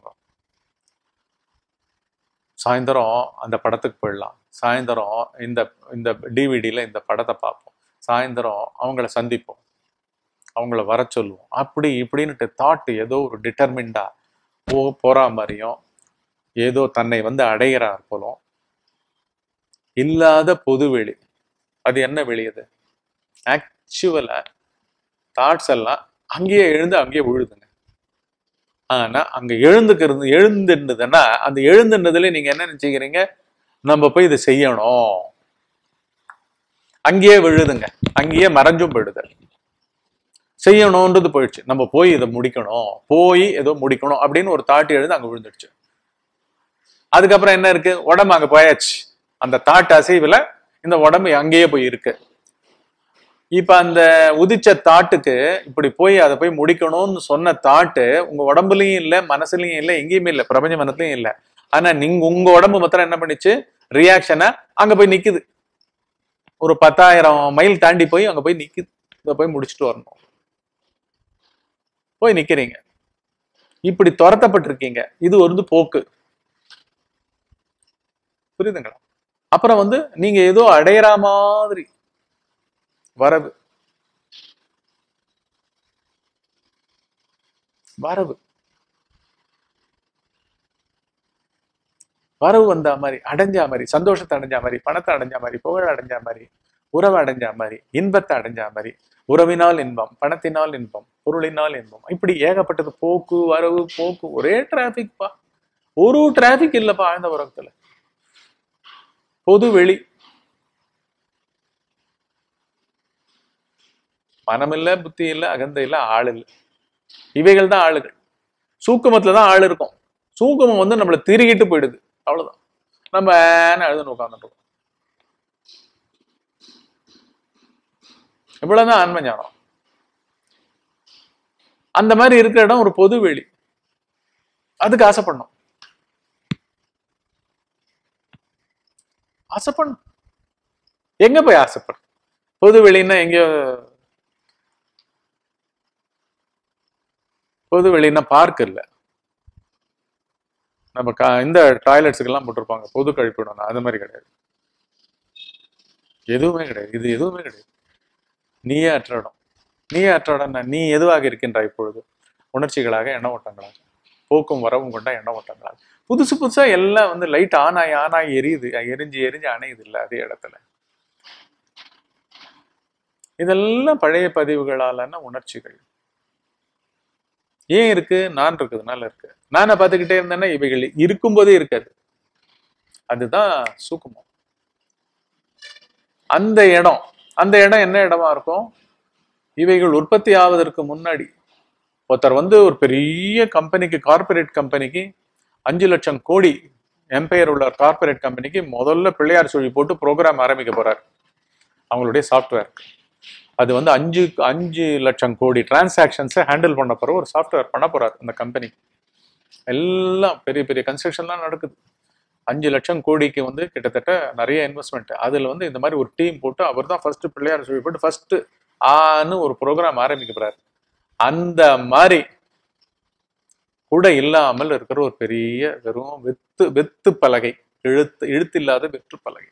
சாயந்தரம் அந்த படத்துக்கு போயிடலாம் சாயந்தரம் இந்த இந்த டிவிடியில் இந்த படத்தை பார்ப்போம் சாயந்தரம் அவங்கள சந்திப்போம் அவங்கள வர சொல்லுவோம் அப்படி இப்படின்னுட்டு தாட் ஏதோ ஒரு டிட்டர்மிண்டா போ போறா மாதிரியும் ஏதோ தன்னை வந்து அடைகிறார் போலும் இல்லாத பொதுவெளி அது என்ன வெளி அது ஆக்சுவலா தாட்ஸ் எல்லாம் அங்கேயே எழுந்து அங்கேயே விழுதுங்க ஆனா அங்க எழுந்துக்கிறது எழுந்துன்றதுன்னா அந்த எழுந்துன்றதுல நீங்க என்ன நினைச்சுக்கிறீங்க நம்ம போய் இதை செய்யணும் அங்கேயே விழுதுங்க அங்கேயே மறைஞ்சும் போயிடுது செய்யணும்ன்றது போயிடுச்சு நம்ம போய் இதை முடிக்கணும் போய் ஏதோ முடிக்கணும் அப்படின்னு ஒரு தாட்டு எழுந்து அங்க விழுந்துடுச்சு அதுக்கப்புறம் என்ன இருக்கு உடம்பு அங்க போயாச்சு அந்த தாட்டு அசைவுல இந்த உடம்பு அங்கேயே போய் இருக்கு இப்ப அந்த உதிச்ச தாட்டுக்கு இப்படி போய் அதை போய் முடிக்கணும்னு சொன்ன தாட்டு உங்க உடம்புலயும் இல்ல மனசுலயும் இல்ல எங்கேயுமே இல்ல பிரபஞ்ச மனத்துலயும் இல்ல ஆனா நீங்க உங்க உடம்பு மாத்திரம் என்ன பண்ணிச்சு ரியாக்ஷனா அங்க போய் நிக்குது ஒரு பத்தாயிரம் மைல் தாண்டி போய் அங்க போய் நிக்குது இதை போய் முடிச்சுட்டு வரணும் போய் நிக்கிறீங்க இப்படி துரத்தப்பட்டிருக்கீங்க இது ஒரு போக்கு புரியுதுங்களா அப்புறம் வந்து நீங்க ஏதோ அடையிற மாதிரி வரவு வரவு வரவு வந்த மாதிரி அடைஞ்ச மாதிரி சந்தோஷத்தை அடைஞ்ச மாதிரி பணத்தை அடைஞ்ச மாதிரி புகழ் அடைஞ்ச மாதிரி உறவை அடைஞ்ச மாதிரி இன்பத்தை அடைஞ்ச மாதிரி உறவினால் இன்பம் பணத்தினால் இன்பம் பொருளினால் இன்பம் இப்படி ஏகப்பட்டது போக்கு வரவு போக்கு ஒரே டிராபிக் பா ஒரு டிராபிக் இல்லப்பா ஆழ்ந்த உலகத்துல பொது வெளி மனம் இல்ல புத்தி இல்ல அகந்த இல்ல ஆள் இல்ல இவைகள் தான் ஆளுகள் சூக்குமத்துல தான் ஆள் இருக்கும் சூக்குமம் வந்து நம்மள திருகிட்டு போயிடுது அவ்வளவுதான் நம்ம எழுதுன்னு உட்காந்துட்டு இவ்வளவுதான் ஆன்ம ஞானம் அந்த மாதிரி இருக்கிற இடம் ஒரு பொது வெளி அதுக்கு ஆசைப்படணும் ஆசைப்படணும் எங்க போய் ஆசைப்படும் பொது வெளின்னா எங்கேயோ பொது வெளின்னா பார்க் இல்ல நம்ம கா இந்த டாய்லெட்ஸுக்கு எல்லாம் போட்டிருப்பாங்க பொது கழிப்பிடம் அது மாதிரி கிடையாது எதுவுமே கிடையாது இது எதுவுமே கிடையாது நீயே அற்ற இடம் நீயே அற்ற இடம்னா நீ எதுவாக இருக்கின்றாய் இப்பொழுது உணர்ச்சிகளாக எண்ண ஓட்டங்களாக போக்கும் வரவும் கொண்ட எண்ண ஓட்டங்களாக புதுசு புதுசா எல்லாம் வந்து லைட் ஆன் ஆகி ஆன் ஆகி எரியுது எரிஞ்சு எரிஞ்சு அணையுது இல்லை அதே இடத்துல இதெல்லாம் பழைய பதிவுகளாலான உணர்ச்சிகள் ஏன் இருக்கு நான் இருக்கிறதுனால இருக்கு நானை பார்த்துக்கிட்டே இருந்தேன்னா இவைகள் இருக்கும்போதே இருக்காது அதுதான் சூக்குமம் அந்த இடம் அந்த இடம் என்ன இடமா இருக்கும் இவைகள் உற்பத்தி ஆவதற்கு முன்னாடி ஒருத்தர் வந்து ஒரு பெரிய கம்பெனிக்கு கார்பரேட் கம்பெனிக்கு அஞ்சு லட்சம் கோடி எம்பையர் உள்ள கார்பரேட் கம்பெனிக்கு முதல்ல பிள்ளையார் சொல்லி போட்டு ப்ரோக்ராம் ஆரம்பிக்க போறார் அவங்களுடைய சாஃப்ட்வேர் அது வந்து அஞ்சு அஞ்சு லட்சம் கோடி டிரான்சாக்ஷன்ஸை ஹேண்டில் பண்ண போற ஒரு சாஃப்ட்வேர் பண்ண போறாரு அந்த கம்பெனி எல்லாம் பெரிய பெரிய கன்ஸ்ட்ரக்ஷன்லாம் நடக்குது அஞ்சு லட்சம் கோடிக்கு வந்து கிட்டத்தட்ட நிறைய இன்வெஸ்ட்மெண்ட் அதுல வந்து இந்த மாதிரி ஒரு டீம் போட்டு அவர் தான் ஃபர்ஸ்ட் பிள்ளையார் சொல்லி போட்டு ஃபர்ஸ்ட் ஆன்னு ஒரு ப்ரோக்ராம் ஆரம்பிக்க போறாரு அந்த மாதிரி கூட இல்லாமல் இருக்கிற ஒரு பெரிய வெறும் வெத்து வெத்து பலகை எழுத்து எழுத்தில்லாத வெற்று பலகை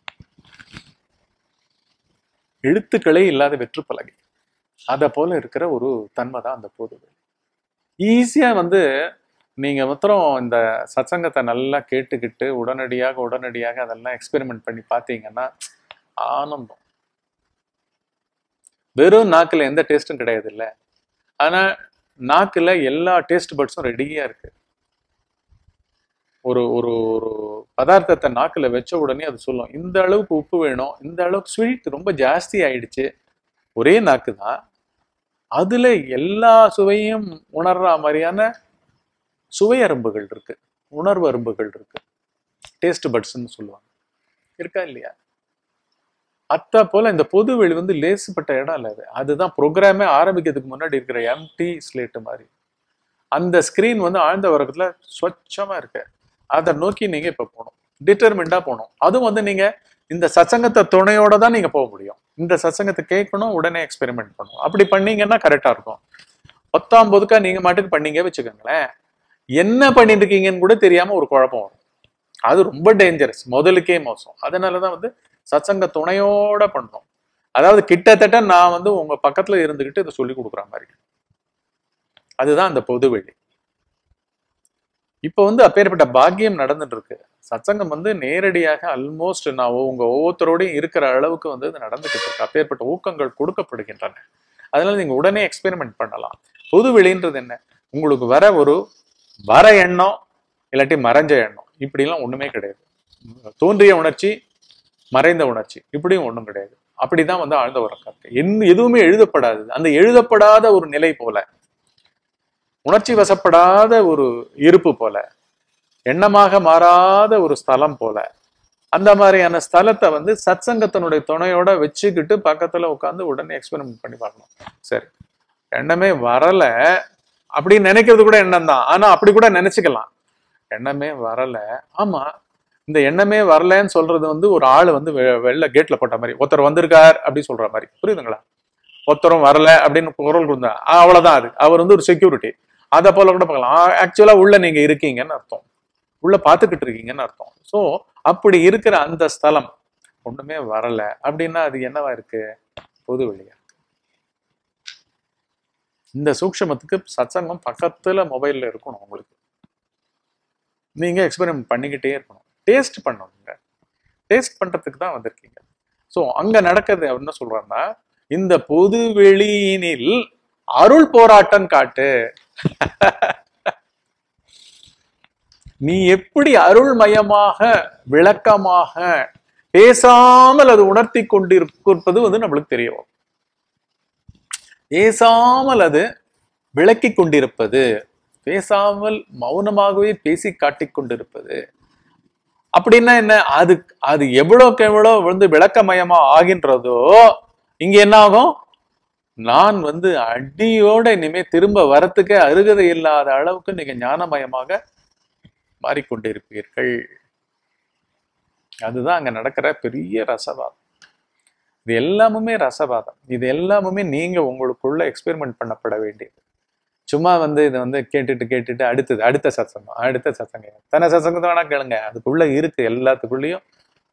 எழுத்துக்களே இல்லாத வெற்று பலகை அத போல இருக்கிற ஒரு தன்மை தான் அந்த பொதுவெளி ஈஸியா வந்து நீங்க மாத்திரம் இந்த சத்சங்கத்தை நல்லா கேட்டுக்கிட்டு உடனடியாக உடனடியாக அதெல்லாம் எக்ஸ்பெரிமெண்ட் பண்ணி பார்த்தீங்கன்னா ஆனந்தம் வெறும் நாக்குல எந்த டேஸ்டும் கிடையாது இல்ல ஆனா நாக்குல எல்லா டேஸ்ட் பட்ஸும் ரெடியா இருக்கு ஒரு ஒரு ஒரு பதார்த்தத்தை நாக்குல வச்ச உடனே அது சொல்லும் இந்த அளவுக்கு உப்பு வேணும் இந்த அளவுக்கு ஸ்வீட் ரொம்ப ஜாஸ்தி ஆயிடுச்சு ஒரே நாக்கு தான் அதுல எல்லா சுவையும் உணர்ற மாதிரியான சுவை அரும்புகள் இருக்கு உணர்வு அரும்புகள் இருக்கு டேஸ்ட் பட்ஸ்ன்னு சொல்லுவாங்க இருக்கா இல்லையா அத்தா போல இந்த பொதுவெளி வந்து லேசுப்பட்ட இடம் இல்லை அது அதுதான் ப்ரோக்ராமே ஆரம்பிக்கிறதுக்கு முன்னாடி இருக்கிற எம்டி ஸ்லேட்டு மாதிரி அந்த ஸ்கிரீன் வந்து ஆழ்ந்த உறக்கத்துல ஸ்வச்சமா இருக்கு அதை நோக்கி நீங்க இப்ப போகணும் டிட்டர்மெண்டா போகணும் அதுவும் வந்து நீங்க இந்த சத்சங்கத்தை துணையோட தான் நீங்க போக முடியும் இந்த சத்சங்கத்தை கேட்கணும் உடனே எக்ஸ்பெரிமெண்ட் பண்ணணும் அப்படி பண்ணீங்கன்னா கரெக்டா இருக்கும் பத்தாம் பொதுக்கா நீங்க மாட்டுக்கு பண்ணீங்க வச்சுக்கோங்களேன் என்ன பண்ணிட்டு இருக்கீங்கன்னு கூட தெரியாம ஒரு குழப்பம் வரும் அது ரொம்ப டேஞ்சரஸ் முதலுக்கே மோசம் அதனாலதான் வந்து சத்சங்க துணையோட பண்ணணும் அதாவது கிட்டத்தட்ட நான் வந்து உங்க பக்கத்துல இருந்துகிட்டு இதை சொல்லி கொடுக்குற மாதிரி அதுதான் அந்த பொதுவெளி இப்போ வந்து அப்பேற்பட்ட பாக்கியம் நடந்துட்டு இருக்கு சத்சங்கம் வந்து நேரடியாக ஆல்மோஸ்ட் நான் உங்க ஒவ்வொருத்தரோடையும் இருக்கிற அளவுக்கு வந்து இது நடந்துகிட்டு இருக்கு அப்பேற்பட்ட ஊக்கங்கள் கொடுக்கப்படுகின்றன அதனால நீங்க உடனே எக்ஸ்பெரிமெண்ட் பண்ணலாம் பொதுவெளின்றது என்ன உங்களுக்கு வர ஒரு வர எண்ணம் இல்லாட்டி மறைஞ்ச எண்ணம் இப்படிலாம் ஒண்ணுமே கிடையாது தோன்றிய உணர்ச்சி மறைந்த உணர்ச்சி இப்படியும் ஒண்ணும் கிடையாது அப்படிதான் வந்து ஆழ்ந்த உறக்கம் இருக்கு என் எதுவுமே எழுதப்படாது அந்த எழுதப்படாத ஒரு நிலை போல உணர்ச்சி வசப்படாத ஒரு இருப்பு போல எண்ணமாக மாறாத ஒரு ஸ்தலம் போல அந்த மாதிரியான ஸ்தலத்தை வந்து சத்சங்கத்தினுடைய துணையோட வச்சுக்கிட்டு பக்கத்துல உட்காந்து உடனே எக்ஸ்பெரிமெண்ட் பண்ணி பார்க்கணும் சரி எண்ணமே வரல அப்படின்னு நினைக்கிறது கூட எண்ணம் தான் ஆனா அப்படி கூட நினைச்சுக்கலாம் எண்ணமே வரல ஆமா இந்த எண்ணமே வரலன்னு சொல்றது வந்து ஒரு ஆள் வந்து வெ- வெளில கேட்ல போட்ட மாதிரி ஒருத்தர் வந்திருக்கார் அப்படின்னு சொல்ற மாதிரி புரியுதுங்களா ஒருத்தரும் வரல அப்படின்னு குரல் கொடுத்தா ஆ, அவ்வளவுதான் அது அவர் வந்து ஒரு செக்யூரிட்டி அதை போல கூட பார்க்கலாம் ஆக்சுவலா உள்ள நீங்க இருக்கீங்கன்னு அர்த்தம் உள்ள பார்த்துக்கிட்டு இருக்கீங்கன்னு அர்த்தம் ஸோ அப்படி இருக்கிற அந்த ஸ்தலம் ஒண்ணுமே வரல அப்படின்னா அது என்னவா இருக்கு பொது வெளியா இருக்கு இந்த சூக்ஷமத்துக்கு சத்சங்கம் பக்கத்துல மொபைல்ல இருக்கணும் உங்களுக்கு நீங்க எக்ஸ்பெரிமெண்ட் பண்ணிக்கிட்டே இருக்கணும் டேஸ்ட் பண்ணணுங்க டேஸ்ட் பண்றதுக்கு தான் வந்திருக்கீங்க ஸோ அங்க நடக்கிறது அவர் என்ன சொல்றாருன்னா இந்த பொது வெளியினில் அருள் போராட்டம் காட்டு நீ எப்படி அருள்மயமாக விளக்கமாக பேசாமல் அது உணர்த்தி கொண்டிருப்பது வந்து நம்மளுக்கு தெரிய வரும் பேசாமல் அது விளக்கி கொண்டிருப்பது பேசாமல் மௌனமாகவே பேசி காட்டிக் கொண்டிருப்பது அப்படின்னா என்ன அது அது எவ்வளவுக்கு எவ்வளவு வந்து விளக்கமயமா ஆகின்றதோ இங்க என்ன ஆகும் நான் வந்து அடியோட இனிமே திரும்ப வரத்துக்கு அருகதை இல்லாத அளவுக்கு நீங்க ஞானமயமாக மாறிக்கொண்டிருப்பீர்கள் அதுதான் அங்க நடக்கிற பெரிய ரசவாதம் இது எல்லாமுமே ரசவாதம் இது எல்லாமுமே நீங்க உங்களுக்குள்ள எக்ஸ்பெரிமெண்ட் பண்ணப்பட வேண்டியது சும்மா வந்து இதை வந்து கேட்டுட்டு கேட்டுட்டு அடுத்தது அடுத்த சத்சங்கம் அடுத்த சத்சங்கம் தன சத்சங்கத்தை வேணா கேளுங்க அதுக்குள்ள இருக்கு எல்லாத்துக்குள்ளேயும்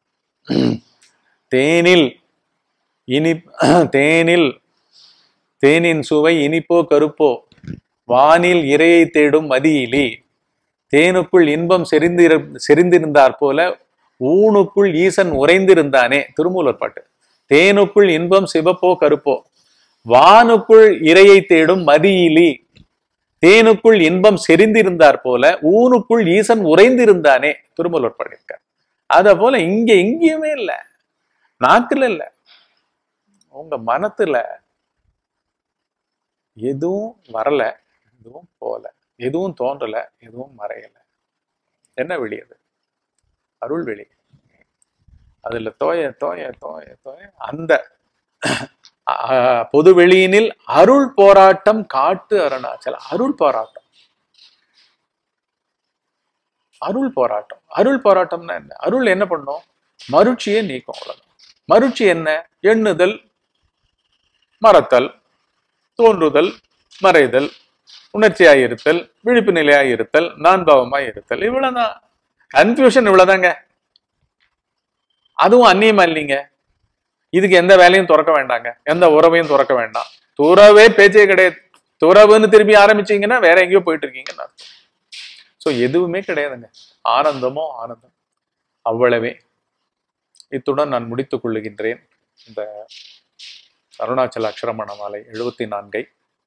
தேனில் இனி தேனில் தேனின் சுவை இனிப்போ கருப்போ வானில் இரையை தேடும் மதியிலி தேனுக்குள் இன்பம் செறிந்திரு செறிந்திருந்தாற் போல ஊனுக்குள் ஈசன் உறைந்திருந்தானே திருமூலர் பாட்டு தேனுக்குள் இன்பம் சிவப்போ கருப்போ வானுக்குள் இரையை தேடும் மதியிலி தேனுக்குள் இன்பம் செறிந்திருந்தார் போல ஊனுக்குள் ஈசன் உறைந்திருந்தானே திருமூலர் பாடியிருக்கார் அத போல இங்க எங்கேயுமே இல்ல நாக்குல இல்ல உங்க மனத்துல எதுவும் வரல எதுவும் போல எதுவும் தோன்றல எதுவும் மறையல என்ன வெளி அது அருள் வெளி அதுல தோய தோய தோய தோய அந்த அஹ், பொது வெளியினில் அருள் போராட்டம் காட்டு அருணாச்சலம் அருள் போராட்டம் அருள் போராட்டம் அருள் போராட்டம்னா என்ன அருள் என்ன பண்ணும் மருட்சியை நீக்கும் அவ்வளவுதான் மருட்சி என்ன எண்ணுதல் மறத்தல் தோன்றுதல் மறைதல் உணர்ச்சியாய் இருத்தல் விழிப்பு நிலையாய் இருத்தல் நான் பாவமாய் இருத்தல் இவ்வளவுதான் கன்ஃபியூஷன் இவ்வளவுதாங்க அதுவும் அந்நியமா இல்லைங்க இதுக்கு எந்த வேலையும் துறக்க வேண்டாங்க எந்த உறவையும் துறக்க வேண்டாம் துறவே பேச்சே கிடையாது துறவுன்னு திருப்பி ஆரம்பிச்சீங்கன்னா வேற எங்கேயோ போயிட்டு இருக்கீங்கன்னு அர்த்தம் ஸோ எதுவுமே கிடையாதுங்க ஆனந்தமோ ஆனந்தம் அவ்வளவே இத்துடன் நான் முடித்துக் கொள்ளுகின்றேன் இந்த அருணாச்சல அக்ஷரமண மாலை எழுபத்தி நான்கை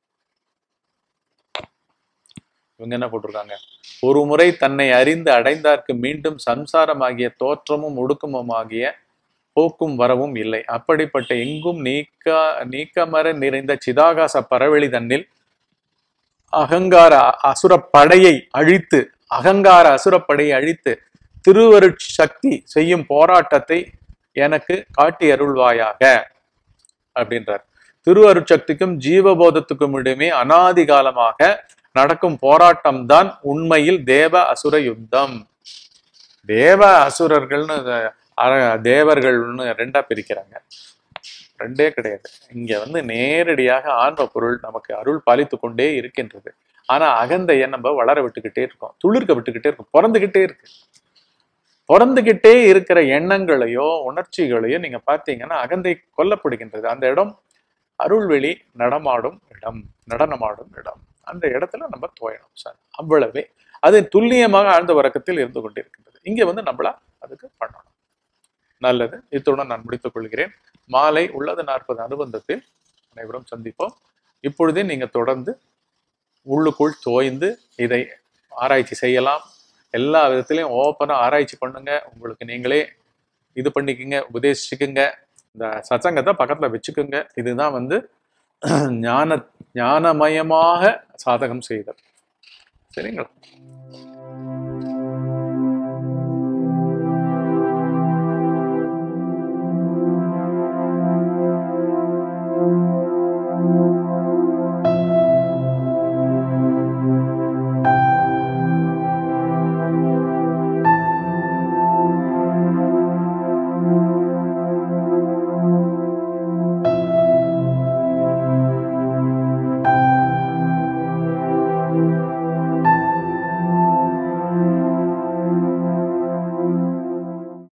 இவங்க என்ன போட்டிருக்காங்க ஒரு முறை தன்னை அறிந்து அடைந்தார்க்கு மீண்டும் சம்சாரமாகிய தோற்றமும் ஒடுக்கமுமாகிய போக்கும் வரவும் இல்லை அப்படிப்பட்ட எங்கும் நீக்க நீக்கமர நிறைந்த சிதாகாச பரவெளி தன்னில் அகங்கார அசுர படையை அழித்து அகங்கார அசுரப்படையை அழித்து திருவருட் சக்தி செய்யும் போராட்டத்தை எனக்கு காட்டி அருள்வாயாக அப்படின்றார் திருவருட்சக்திக்கும் ஜீவபோதத்துக்கும் இடையுமே அனாதி காலமாக நடக்கும் போராட்டம் தான் உண்மையில் தேவ அசுர யுத்தம் தேவ அசுரர்கள்னு அர- தேவர்கள்னு ரெண்டா பிரிக்கிறாங்க ரெண்டே கிடையாது இங்க வந்து நேரடியாக ஆன்ம பொருள் நமக்கு அருள் பாலித்து கொண்டே இருக்கின்றது ஆனா அகந்தையை நம்ம வளர விட்டுக்கிட்டே இருக்கோம் துளிர்க்க விட்டுக்கிட்டே இருக்கோம் பிறந்துகிட்டே இருக்கு பிறந்துகிட்டே இருக்கிற எண்ணங்களையோ உணர்ச்சிகளையோ நீங்க பார்த்தீங்கன்னா அகந்தை கொல்லப்படுகின்றது அந்த இடம் அருள்வெளி நடமாடும் இடம் நடனமாடும் இடம் அந்த இடத்துல நம்ம தோயணும் சார் அவ்வளவே அது துல்லியமாக ஆழ்ந்த வரக்கத்தில் இருந்து கொண்டிருக்கின்றது இங்க வந்து நம்மளா அதுக்கு பண்ணணும் நல்லது இத்துடன் நான் முடித்துக் கொள்கிறேன் மாலை உள்ளது நாற்பது அனுபந்தத்தில் அனைவரும் சந்திப்போம் இப்பொழுதே நீங்க தொடர்ந்து உள்ளுக்குள் தோய்ந்து இதை ஆராய்ச்சி செய்யலாம் எல்லா விதத்திலையும் ஓப்பனாக ஆராய்ச்சி பண்ணுங்க உங்களுக்கு நீங்களே இது பண்ணிக்கங்க உபதேசிச்சுக்குங்க இந்த சச்சங்கத்தை பக்கத்துல வச்சுக்கோங்க இதுதான் வந்து ஞான ஞானமயமாக சாதகம் செய்தல் சரிங்களா